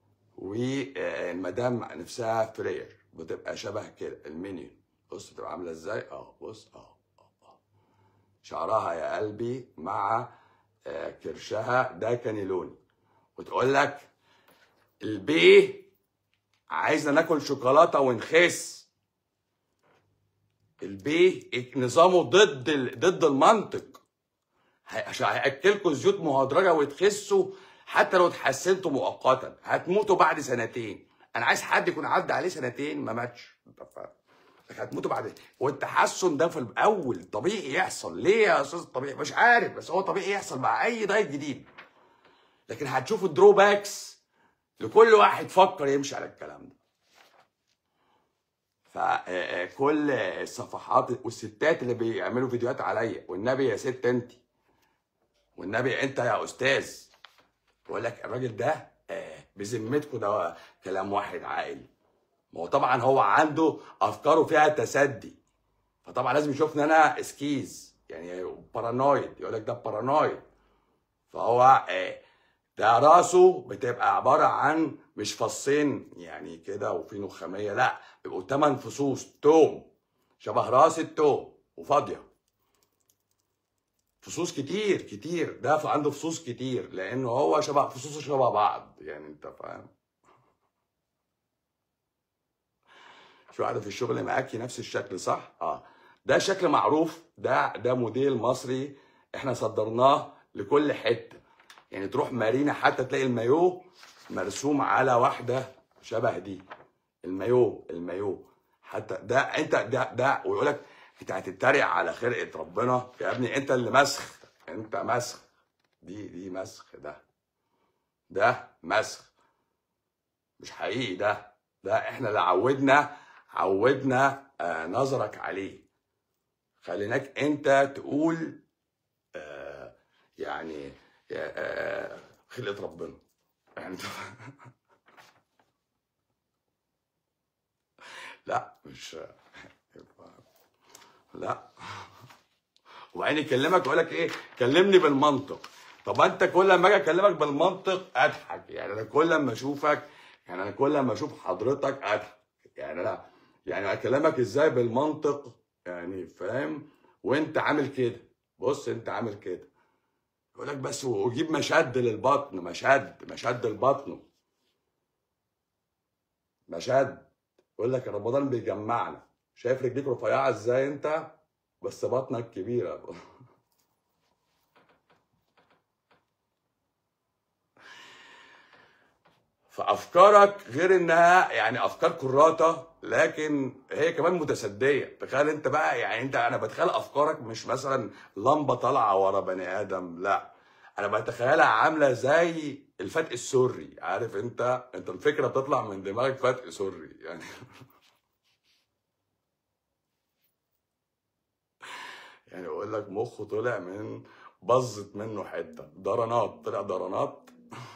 والمدام نفسها فرير بتبقى شبه كده المينيون بص بتبقى عامله ازاي اه بص اه آه، آه. شعرها يا قلبي مع آه، كرشها ده كانيلوني وتقول لك البيه عايزنا ناكل شوكولاته ونخس البيه نظامه ضد ال- ضد المنطق هي- عشان هياكلكم زيوت مهدرجه وتخسوا حتى لو اتحسنتوا مؤقتا هتموتوا بعد سنتين انا عايز حد يكون عدى عليه سنتين ما ماتش انت فاهم لكن هتموتوا بعد والتحسن ده في الاول طبيعي يحصل ليه يا استاذ طبيعي مش عارف بس هو طبيعي يحصل مع اي دايت جديد لكن هتشوفوا الدروباكس لكل واحد فكر يمشي على الكلام ده فكل الصفحات والستات اللي بيعملوا فيديوهات عليا والنبي يا ست انت والنبي انت يا استاذ بقول لك الراجل ده آه، بذمتكم ده كلام واحد عاقل ما هو طبعا هو عنده افكاره فيها تسدي فطبعا لازم يشوفني انا اسكيز يعني بارانويد يقول لك ده بارانويد فهو آه، ده راسه بتبقى عباره عن مش فصين يعني كده وفي نخاميه لا بيبقوا ثمان فصوص توم شبه راس التوم وفاضيه فصوص كتير كتير ده عنده فصوص كتير لانه هو شبه فصوصه شبه بعض يعني انت فاهم في واحده في الشغل معاكي نفس الشكل صح اه ده شكل معروف ده ده موديل مصري احنا صدرناه لكل حته يعني تروح مارينا حتى تلاقي المايو مرسوم على واحده شبه دي المايو المايو حتى ده انت ده ده ويقول لك انت هتتريق على خلقه ربنا يا ابني انت اللي مسخ انت مسخ دي دي مسخ ده ده مسخ مش حقيقي ده ده احنا اللي عودنا عودنا آه نظرك عليه خليناك انت تقول آه يعني آه خلقه ربنا يعني لا مش لا وبعدين يكلمك يقول لك ايه كلمني بالمنطق طب انت كل ما اجي اكلمك بالمنطق اضحك يعني انا كل ما اشوفك يعني انا كل ما اشوف حضرتك اضحك يعني انا يعني اكلمك ازاي بالمنطق يعني فاهم وانت عامل كده بص انت عامل كده يقول لك بس وجيب مشد للبطن مشد مشد البطن مشد يقول لك رمضان بيجمعنا شايف رجليك رفيعه ازاي انت بس بطنك كبيره فافكارك غير انها يعني افكار كراته لكن هي كمان متسديه تخيل انت بقى يعني انت انا بتخيل افكارك مش مثلا لمبه طالعه ورا بني ادم لا انا بتخيلها عامله زي الفتق السري عارف انت انت الفكره بتطلع من دماغك فتق سري يعني يعني يقول لك مخه طلع من باظت منه حته درنات طلع درنات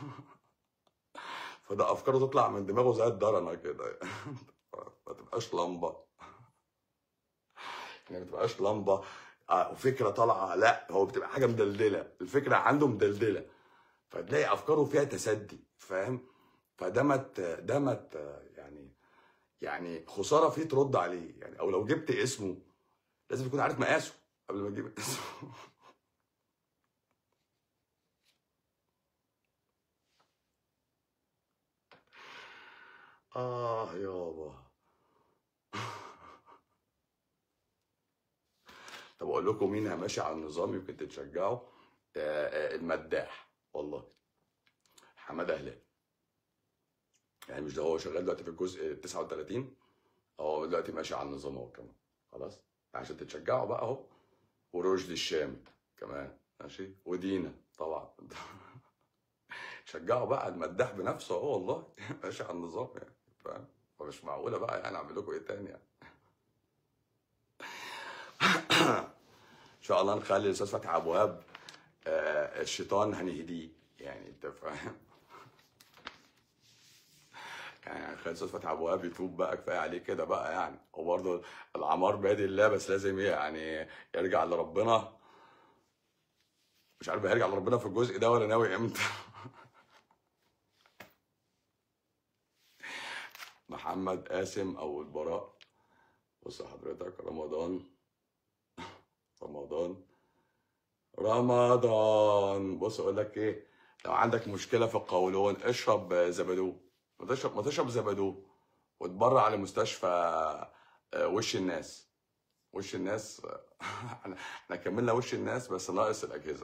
فده افكاره تطلع من دماغه زي الدرنه كده ما تبقاش لمبه يعني ما تبقاش لمبه آه، وفكره طالعه لا هو بتبقى حاجه مدلدله الفكره عنده مدلدله فتلاقي افكاره فيها تسدي فاهم فده ما ت- ده ما ت- يعني يعني خساره فيه ترد عليه يعني او لو جبت اسمه لازم تكون عارف مقاسه قبل ما تجيب اسمه اه يابا طب اقول لكم مين ماشي على النظام يمكن تتشجعوا آه، آه، المداح والله حماده هلال يعني مش ده هو شغال دلوقتي في الجزء 39 هو دلوقتي ماشي على النظام اهو كمان خلاص عشان تتشجعوا بقى اهو ورشدي الشامي كمان ماشي ودينا طبعا شجعوا بقى المداح بنفسه اهو والله ماشي على النظام يعني فاهم فمش معقوله بقى يعني اعمل لكم ايه تاني يعني ان شاء الله نخلي الاستاذ فتحي ابو وهاب آه، الشيطان هنهديه يعني انت فاهم يعني هنخلي الاستاذ فتحي ابو وهاب يتوب بقى كفايه عليه كده بقى يعني وبرضه العمار بيد الله بس لازم ايه يعني يرجع لربنا مش عارف هيرجع لربنا في الجزء ده ولا ناوي امتى محمد قاسم او البراء بص حضرتك رمضان رمضان رمضان بص اقول لك ايه لو عندك مشكله في القولون اشرب زبادو ما تشرب ما تشرب زبادو وتبرع على مستشفى آه، وش الناس وش الناس احنا احنا كملنا وش الناس بس ناقص الاجهزه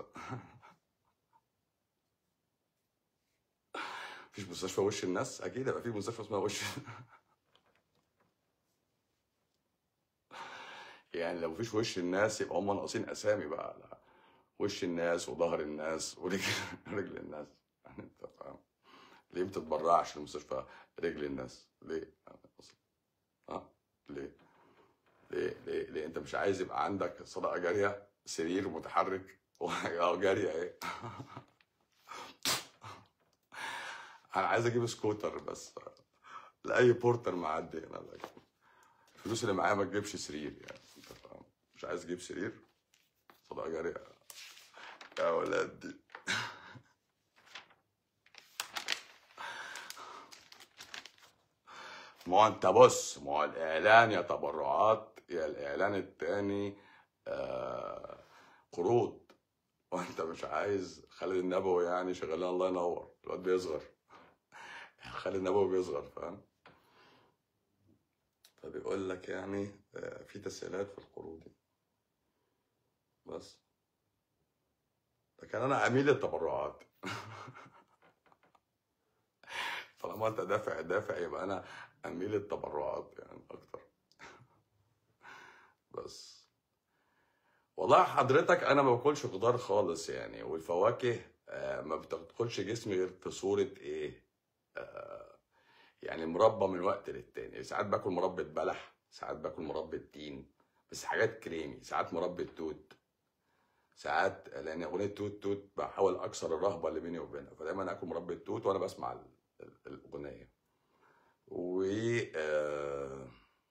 مفيش مستشفى وش الناس اكيد هيبقى في مستشفى اسمها وش يعني لو مفيش وش الناس يبقى هم ناقصين اسامي بقى لا. وش الناس وظهر الناس ورجل رجل الناس يعني انت فاهم ليه ما بتتبرعش لمستشفى رجل الناس ليه يعني أصلاً. ها ليه ليه ليه ليه انت مش عايز يبقى عندك صدقه جاريه سرير متحرك اه جاريه اهي انا عايز اجيب سكوتر بس لاي بورتر معدي هنا لكن الفلوس اللي معايا ما تجيبش سرير يعني انت فاهم مش عايز اجيب سرير صدقه جاريه يا ولاد دي ما هو انت بص ما هو الاعلان يا تبرعات يا الاعلان التاني آه قروض وانت مش عايز خالد النبوي يعني شغالين الله ينور الواد بيصغر خالد النبوي بيصغر فاهم فبيقول لك يعني آه، في تسهيلات في القروض دي بس لكن انا عميل التبرعات طالما انت دافع دافع يبقى انا اميل التبرعات يعني اكتر بس والله حضرتك انا ما باكلش خضار خالص يعني والفواكه آه، ما بتدخلش جسمي غير في صورة ايه آه، يعني مربى من وقت للتاني ساعات باكل مربى بلح ساعات باكل مربى تين بس حاجات كريمي ساعات مربى توت ساعات لان اغنيه توت توت بحاول اكسر الرهبه اللي بيني وبينها فدايما اكل مربى توت وانا بسمع ال- ال- الاغنيه و آه،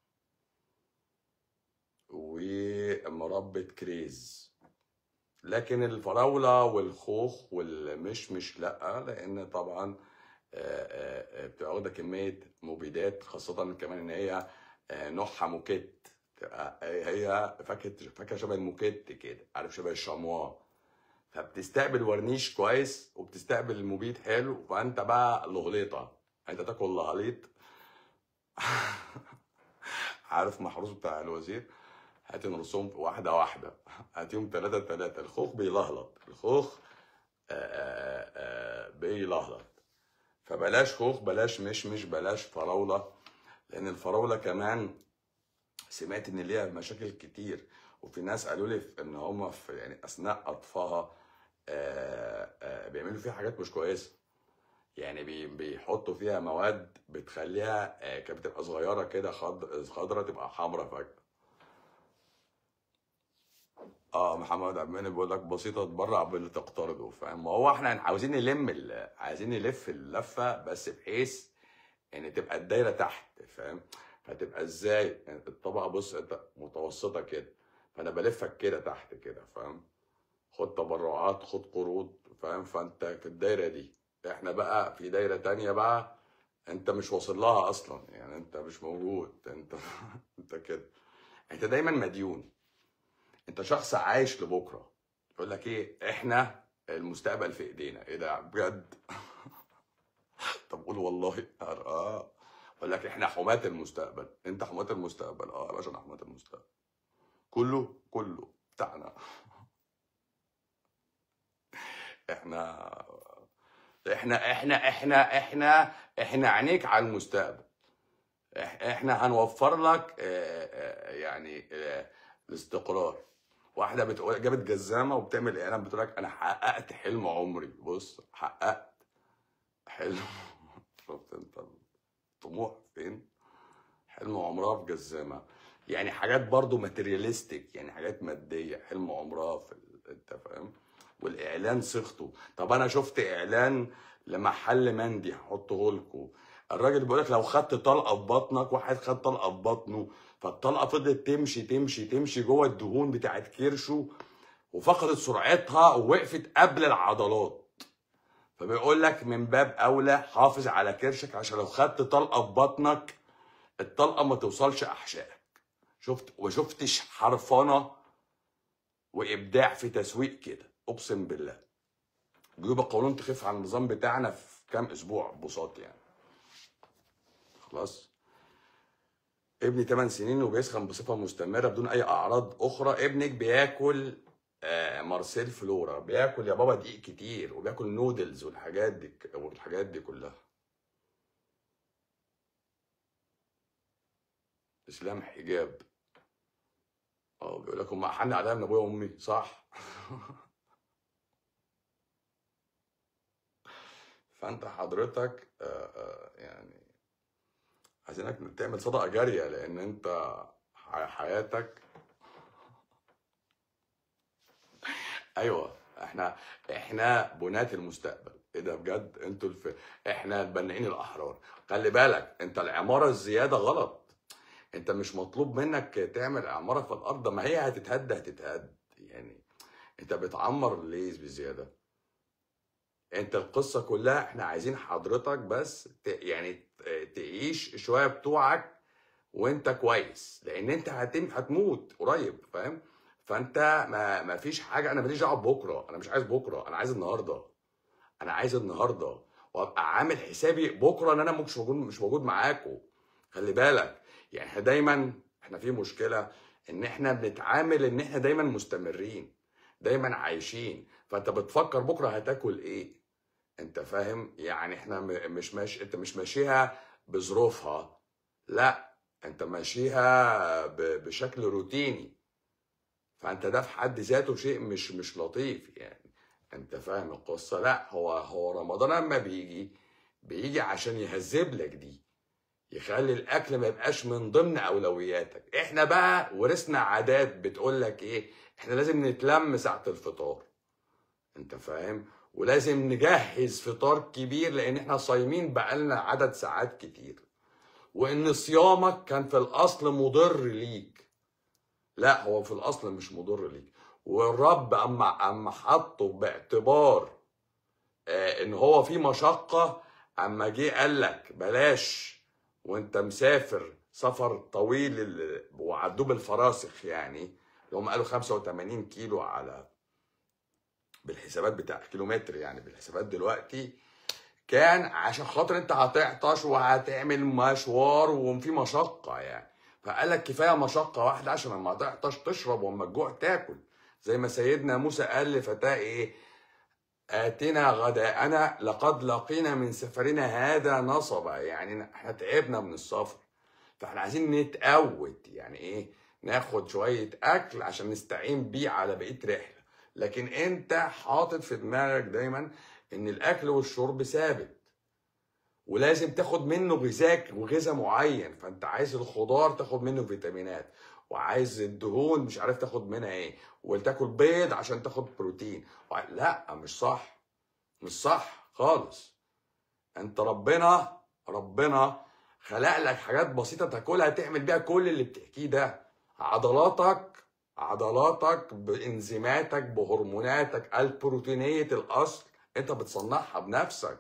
ومربى كريز لكن الفراولة والخوخ والمشمش لأ لأن طبعا آه، آه، آه، بتبقى واخدة كمية مبيدات خاصة كمان إن هي آه، نوعها موكيت تبقى هي فاكهة فاكهة شبه الموكيت كده عارف شبه الشاموا فبتستقبل ورنيش كويس وبتستقبل المبيد حلو فأنت بقى لغليطة أنت تاكل لهليط عارف محروس بتاع الوزير هات نرسم واحدة واحدة هاتيهم ثلاثة ثلاثة الخوخ بيلهلط الخوخ آه، آه، آه، بيلهلط فبلاش خوخ بلاش مشمش بلاش فراولة لأن الفراولة كمان سمعت إن ليها مشاكل كتير وفي ناس قالوا لي إن هم في يعني أثناء قطفها آه، آه، بيعملوا فيها حاجات مش كويسة يعني بي- بيحطوا فيها مواد بتخليها آه، كانت بتبقى صغيرة كده خض- خضرة تبقى حمرا فجأة اه محمد عبد المنعم بيقول لك بسيطه تبرع باللي تقترضه فاهم ما هو احنا عاوزين نلم ال- عايزين نلف اللفه بس بحيث ان تبقى الدايره تحت فاهم فتبقى ازاي يعني الطبقه بص انت متوسطه كده فانا بلفك كده تحت كده فاهم خد تبرعات خد قروض فاهم فانت في الدايره دي احنا بقى في دايره تانية بقى انت مش واصل لها اصلا يعني انت مش موجود انت انت كده انت دايما مديون انت شخص عايش لبكره يقول لك ايه احنا المستقبل في ايدينا ايه ده بجد طب قول والله اه يقول لك احنا حماة المستقبل انت حماة المستقبل اه يا باشا انا حماة المستقبل كله كله بتاعنا احنا احنا احنا احنا احنا احنا عينيك على المستقبل إح- احنا هنوفر لك آه، آه، يعني آه، الاستقرار واحده بتقول جابت جزامه وبتعمل اعلان بتقول لك انا حققت حلم عمري بص حققت حلم شفت انت الطموح فين حلم عمرها في جزامه يعني حاجات برضو ماتيرياليستيك يعني حاجات ماديه حلم عمرها في ال... انت فاهم والاعلان صيغته طب انا شفت اعلان لمحل مندي هحطه لكم الراجل بيقول لك لو خدت طلقه في بطنك واحد خد طلقه في بطنه فالطلقه فضلت تمشي تمشي تمشي جوه الدهون بتاعت كرشه وفقدت سرعتها ووقفت قبل العضلات فبيقول لك من باب اولى حافظ على كرشك عشان لو خدت طلقه في بطنك الطلقه ما توصلش احشائك شفت وشفتش حرفنه وابداع في تسويق كده اقسم بالله جيوب القولون تخف عن النظام بتاعنا في كام اسبوع بساط يعني خلاص ابني 8 سنين وبيسخن بصفه مستمره بدون اي اعراض اخرى ابنك بياكل آه مارسيل فلورا بياكل يا بابا دقيق كتير وبياكل نودلز والحاجات دي والحاجات دي كلها اسلام حجاب اه بيقول لك هم احن عليها من ابويا وامي صح فانت حضرتك آه آه يعني عايزينك تعمل صدقه جاريه لان انت ح- حياتك ايوه احنا احنا بناة المستقبل ايه ده بجد انتوا الف... احنا البنائين الاحرار خلي بالك انت العماره الزياده غلط انت مش مطلوب منك تعمل عماره في الارض ما هي هتتهد هتتهد يعني انت بتعمر ليه بزياده انت القصه كلها احنا عايزين حضرتك بس ت... يعني ت- تعيش شويه بتوعك وانت كويس لان انت هتم هتموت قريب فاهم فانت ما ما فيش حاجه انا ماليش دعوه بكره انا مش عايز بكره انا عايز النهارده انا عايز النهارده وابقى عامل حسابي بكره ان انا مش موجود مش موجود معاكم خلي بالك يعني احنا دايما احنا في مشكله ان احنا بنتعامل ان احنا دايما مستمرين دايما عايشين فانت بتفكر بكره هتاكل ايه انت فاهم يعني احنا م- مش ماشي انت مش ماشيها بظروفها لا انت ماشيها ب- بشكل روتيني فانت ده في حد ذاته شيء مش مش لطيف يعني انت فاهم القصه لا هو هو رمضان لما بيجي بيجي عشان يهذب لك دي يخلي الاكل ما يبقاش من ضمن اولوياتك احنا بقى ورثنا عادات بتقول لك ايه احنا لازم نتلم ساعه الفطار انت فاهم ولازم نجهز فطار كبير لان احنا صايمين بقالنا عدد ساعات كتير وان صيامك كان في الاصل مضر ليك لا هو في الاصل مش مضر ليك والرب اما اما حطه باعتبار آه ان هو في مشقه اما جه قال لك بلاش وانت مسافر سفر طويل ال- وعدوه بالفراسخ يعني اللي هم قالوا 85 كيلو على بالحسابات بتاع كيلومتر يعني بالحسابات دلوقتي كان عشان خاطر انت هتعطش وهتعمل مشوار وفي مشقه يعني فقال لك كفايه مشقه واحده عشان لما تعطش تشرب واما الجوع تاكل زي ما سيدنا موسى قال لفتاه ايه آتنا غداءنا لقد لقينا من سفرنا هذا نصبا يعني احنا تعبنا من السفر فاحنا عايزين نتقوت يعني ايه ناخد شوية أكل عشان نستعين بيه على بقية رحلة لكن انت حاطط في دماغك دايما ان الأكل والشرب ثابت ولازم تاخد منه غذاك وغذاء معين فانت عايز الخضار تاخد منه فيتامينات وعايز الدهون مش عارف تاخد منها ايه وتاكل بيض عشان تاخد بروتين وع- لا مش صح مش صح خالص انت ربنا ربنا خلق لك حاجات بسيطة تاكلها تعمل بيها كل اللي بتحكيه ده عضلاتك عضلاتك بانزيماتك بهرموناتك البروتينية الأصل انت بتصنعها بنفسك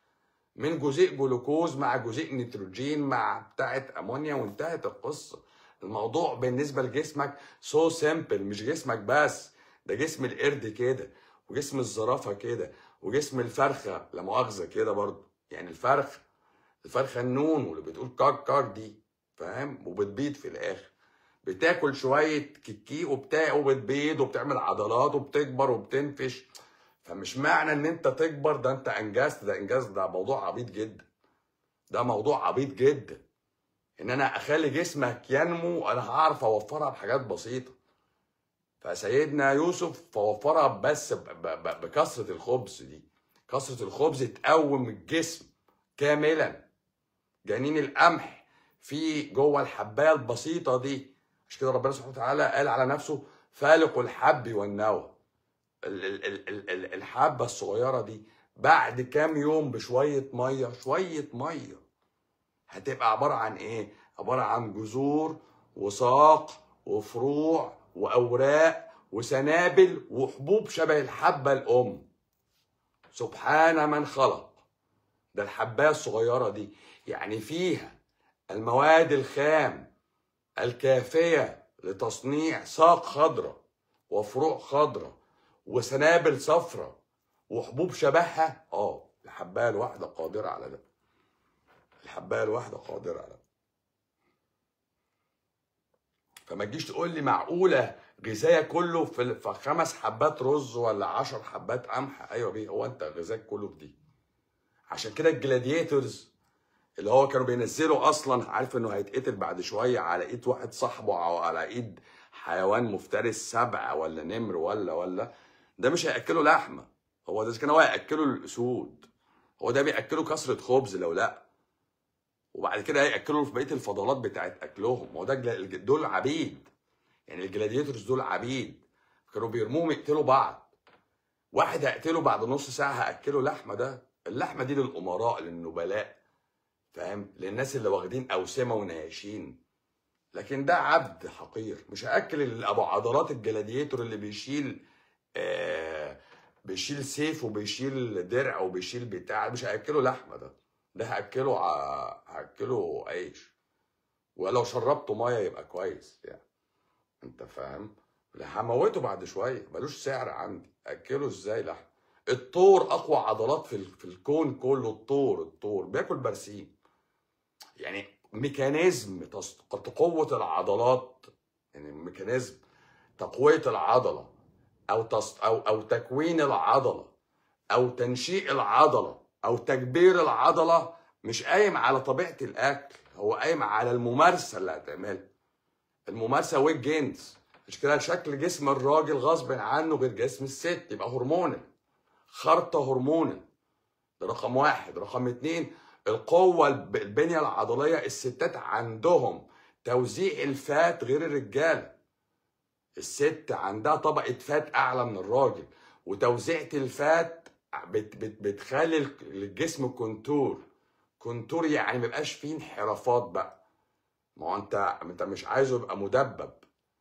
من جزيء جلوكوز مع جزيء نيتروجين مع بتاعة أمونيا وانتهت القصة الموضوع بالنسبة لجسمك سو سيمبل مش جسمك بس ده جسم القرد كده وجسم الزرافة كده وجسم الفرخة لا مؤاخذة كده برضه يعني الفرخ الفرخة النون واللي بتقول كاك كاك دي فاهم وبتبيض في الآخر بتاكل شوية كيكي وبتاع وبتبيض وبتعمل عضلات وبتكبر وبتنفش فمش معنى ان انت تكبر ده انت انجزت ده انجاز ده موضوع عبيط جدا ده موضوع عبيط جدا ان انا اخلي جسمك ينمو انا هعرف اوفرها بحاجات بسيطه فسيدنا يوسف فوفرها بس ب- ب- ب- بكثره الخبز دي كثره الخبز تقوم الجسم كاملا جنين القمح في جوه الحبايه البسيطه دي عشان كده ربنا سبحانه وتعالى قال على نفسه فالق الحب والنوى ال- ال- ال- ال- ال- الحبه الصغيره دي بعد كام يوم بشويه ميه شويه ميه هتبقى عباره عن ايه عباره عن جذور وساق وفروع واوراق وسنابل وحبوب شبه الحبه الام سبحان من خلق ده الحبايه الصغيره دي يعني فيها المواد الخام الكافيه لتصنيع ساق خضراء وفروع خضراء وسنابل صفراء وحبوب شبهها اه الحبايه الواحده قادره على ده الحبايه الواحده قادره على ده فما تجيش تقول لي معقوله غذايا كله في ال- في خمس حبات رز ولا عشر حبات قمح ايوه بيه هو انت غذاك كله في دي عشان كده الجلاديتورز اللي هو كانوا بينزلوا اصلا عارف انه هيتقتل بعد شويه على ايد واحد صاحبه او على ايد حيوان مفترس سبع ولا نمر ولا ولا ده مش هياكله لحمه هو ده كان هو هياكله الاسود هو ده بياكله كسره خبز لو لا وبعد كده هياكلوا في بقيه الفضلات بتاعت اكلهم ما هو ده جلا- دول عبيد يعني الجلاديتورز دول عبيد كانوا بيرموهم يقتلوا بعض واحد هقتله بعد نص ساعه هاكله لحمه ده اللحمه دي للامراء للنبلاء فاهم للناس اللي واخدين اوسمه ونهاشين لكن ده عبد حقير مش هاكل ال- ابو عضلات الجلاديتور اللي بيشيل آه بيشيل سيف وبيشيل درع وبيشيل بتاع مش هاكله لحمه ده ده هاكله ع- هاكله عيش ولو شربته ميه يبقى كويس يعني انت فاهم لا هموته بعد شويه ملوش سعر عندي اكله ازاي لحم الطور اقوى عضلات في ال- في الكون كله الطور الطور بياكل برسيم يعني ميكانيزم تص- قوه العضلات يعني ميكانيزم تقويه العضله او تص... او او تكوين العضله او تنشيء العضله او تكبير العضله مش قايم على طبيعه الاكل هو قايم على الممارسه اللي هتعملها الممارسه والجنس مش كده شكل جسم الراجل غصب عنه غير جسم الست يبقى هرمونال خرطه هرمونال ده رقم واحد رقم اتنين القوة الب- البنية العضلية الستات عندهم توزيع الفات غير الرجالة الست عندها طبقة فات أعلى من الراجل وتوزيعة الفات بت بت بتخلي ال- الجسم كونتور كونتور يعني ما يبقاش فيه انحرافات بقى ما هو انت انت مش عايزه يبقى مدبب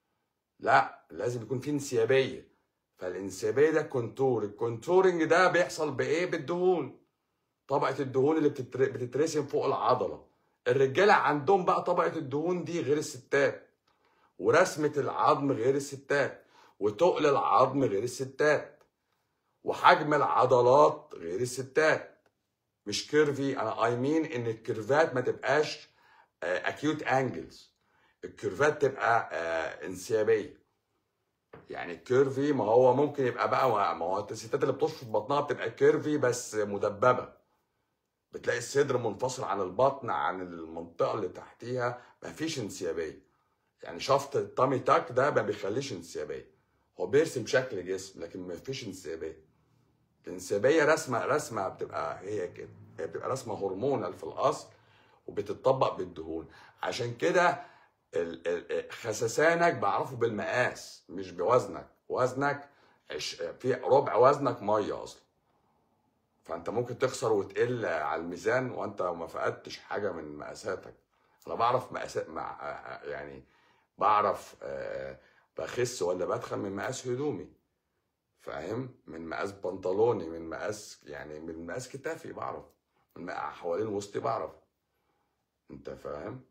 لا لازم يكون فيه انسيابية فالانسيابية ده كونتور الكونتورنج ده بيحصل بإيه بالدهون طبقة الدهون اللي بتتر... بتترسم فوق العضلة الرجالة عندهم بقى طبقة الدهون دي غير الستات ورسمة العظم غير الستات وتقل العظم غير الستات وحجم العضلات غير الستات مش كيرفي انا اي مين ان الكيرفات ما تبقاش اكيوت انجلز الكيرفات تبقى آه، انسيابيه يعني الكيرفي ما هو ممكن يبقى بقى ما هو الستات اللي بتشفط بطنها بتبقى كيرفي بس مدببه بتلاقي الصدر منفصل عن البطن عن المنطقه اللي تحتيها مفيش انسيابيه يعني شفط التامي تاك ده ما بيخليش انسيابيه هو بيرسم شكل جسم لكن مفيش انسيابيه الانسيابيه رسمه رسمه بتبقى هي كده هي بتبقى رسمه هرمونال في الاصل وبتطبق بالدهون عشان كده ال- ال- خسسانك بعرفه بالمقاس مش بوزنك وزنك عش- في ربع وزنك ميه اصلا فانت ممكن تخسر وتقل على الميزان وانت ما فقدتش حاجه من مقاساتك انا بعرف مقاسات مع يعني بعرف آه، بخس ولا بدخل من مقاس هدومي فاهم من مقاس بنطلوني من مقاس يعني من مقاس كتافي بعرف من مقاس حوالين وسطي بعرف انت فاهم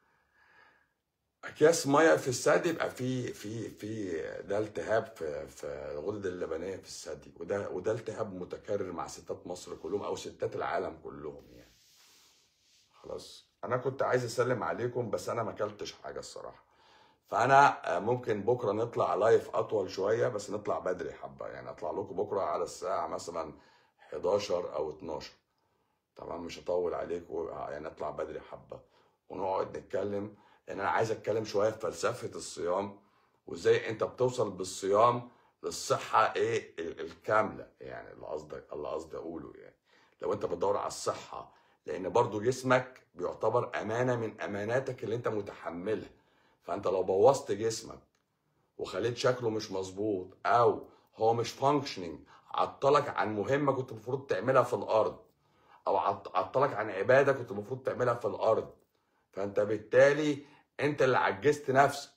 اكياس ميه في الثدي يبقى في في في ده التهاب في في الغدد اللبنيه في الثدي وده وده التهاب متكرر مع ستات مصر كلهم او ستات العالم كلهم يعني خلاص انا كنت عايز اسلم عليكم بس انا ما اكلتش حاجه الصراحه فانا آه، ممكن بكره نطلع لايف اطول شويه بس نطلع بدري حبه يعني اطلع لكم بكره على الساعه مثلا 11 او 12 طبعا مش هطول عليكم يعني اطلع بدري حبه ونقعد نتكلم لان انا عايز اتكلم شويه في فلسفه الصيام وازاي انت بتوصل بالصيام للصحه ايه ال- الكامله يعني اللي قصدي اللي قصدي اقوله يعني لو انت بتدور على الصحه لان برضو جسمك بيعتبر امانه من اماناتك اللي انت متحملها فانت لو بوظت جسمك وخليت شكله مش مظبوط او هو مش فانكشننج عطلك عن مهمه كنت المفروض تعملها في الارض او عط- عطلك عن عباده كنت المفروض تعملها في الارض فانت بالتالي انت اللي عجزت نفسك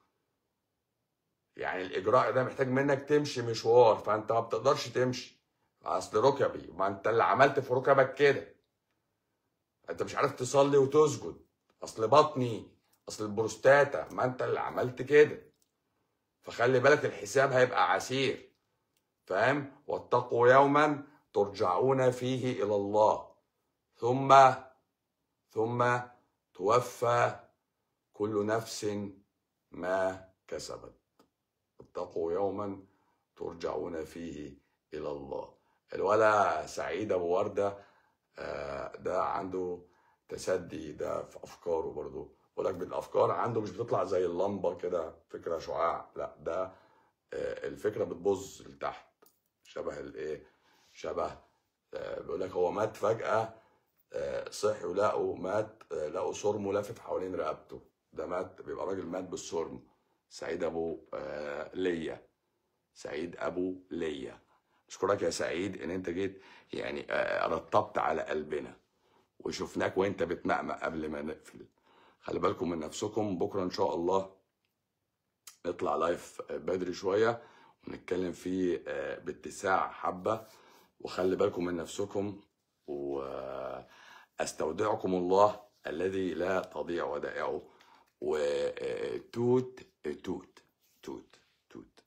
يعني الاجراء ده محتاج منك تمشي مشوار فانت ما بتقدرش تمشي اصل ركبي ما انت اللي عملت في ركبك كده انت مش عارف تصلي وتسجد اصل بطني اصل البروستاتا ما انت اللي عملت كده فخلي بالك الحساب هيبقى عسير فاهم واتقوا يوما ترجعون فيه الى الله ثم ثم توفى كل نفس ما كسبت اتقوا يوما ترجعون فيه الى الله الولا سعيد ابو ورده آه، ده عنده تسدي ده في افكاره برضو بقول لك بالافكار عنده مش بتطلع زي اللمبه كده فكره شعاع لا ده آه، الفكره بتبظ لتحت شبه الايه شبه آه، بيقول لك هو مات فجاه آه، صحي ولقوا مات آه، لقوا سرم لافف حوالين رقبته ده مات بيبقى راجل مات بالسرم سعيد ابو آه، ليا سعيد ابو ليا اشكرك يا سعيد ان انت جيت يعني آه، رطبت على قلبنا وشفناك وانت بتمقمق قبل ما نقفل خلي بالكم من نفسكم بكره ان شاء الله نطلع لايف بدري شويه ونتكلم فيه آه، باتساع حبه وخلي بالكم من نفسكم واستودعكم الله الذي لا تضيع ودائعه وتوت توت توت توت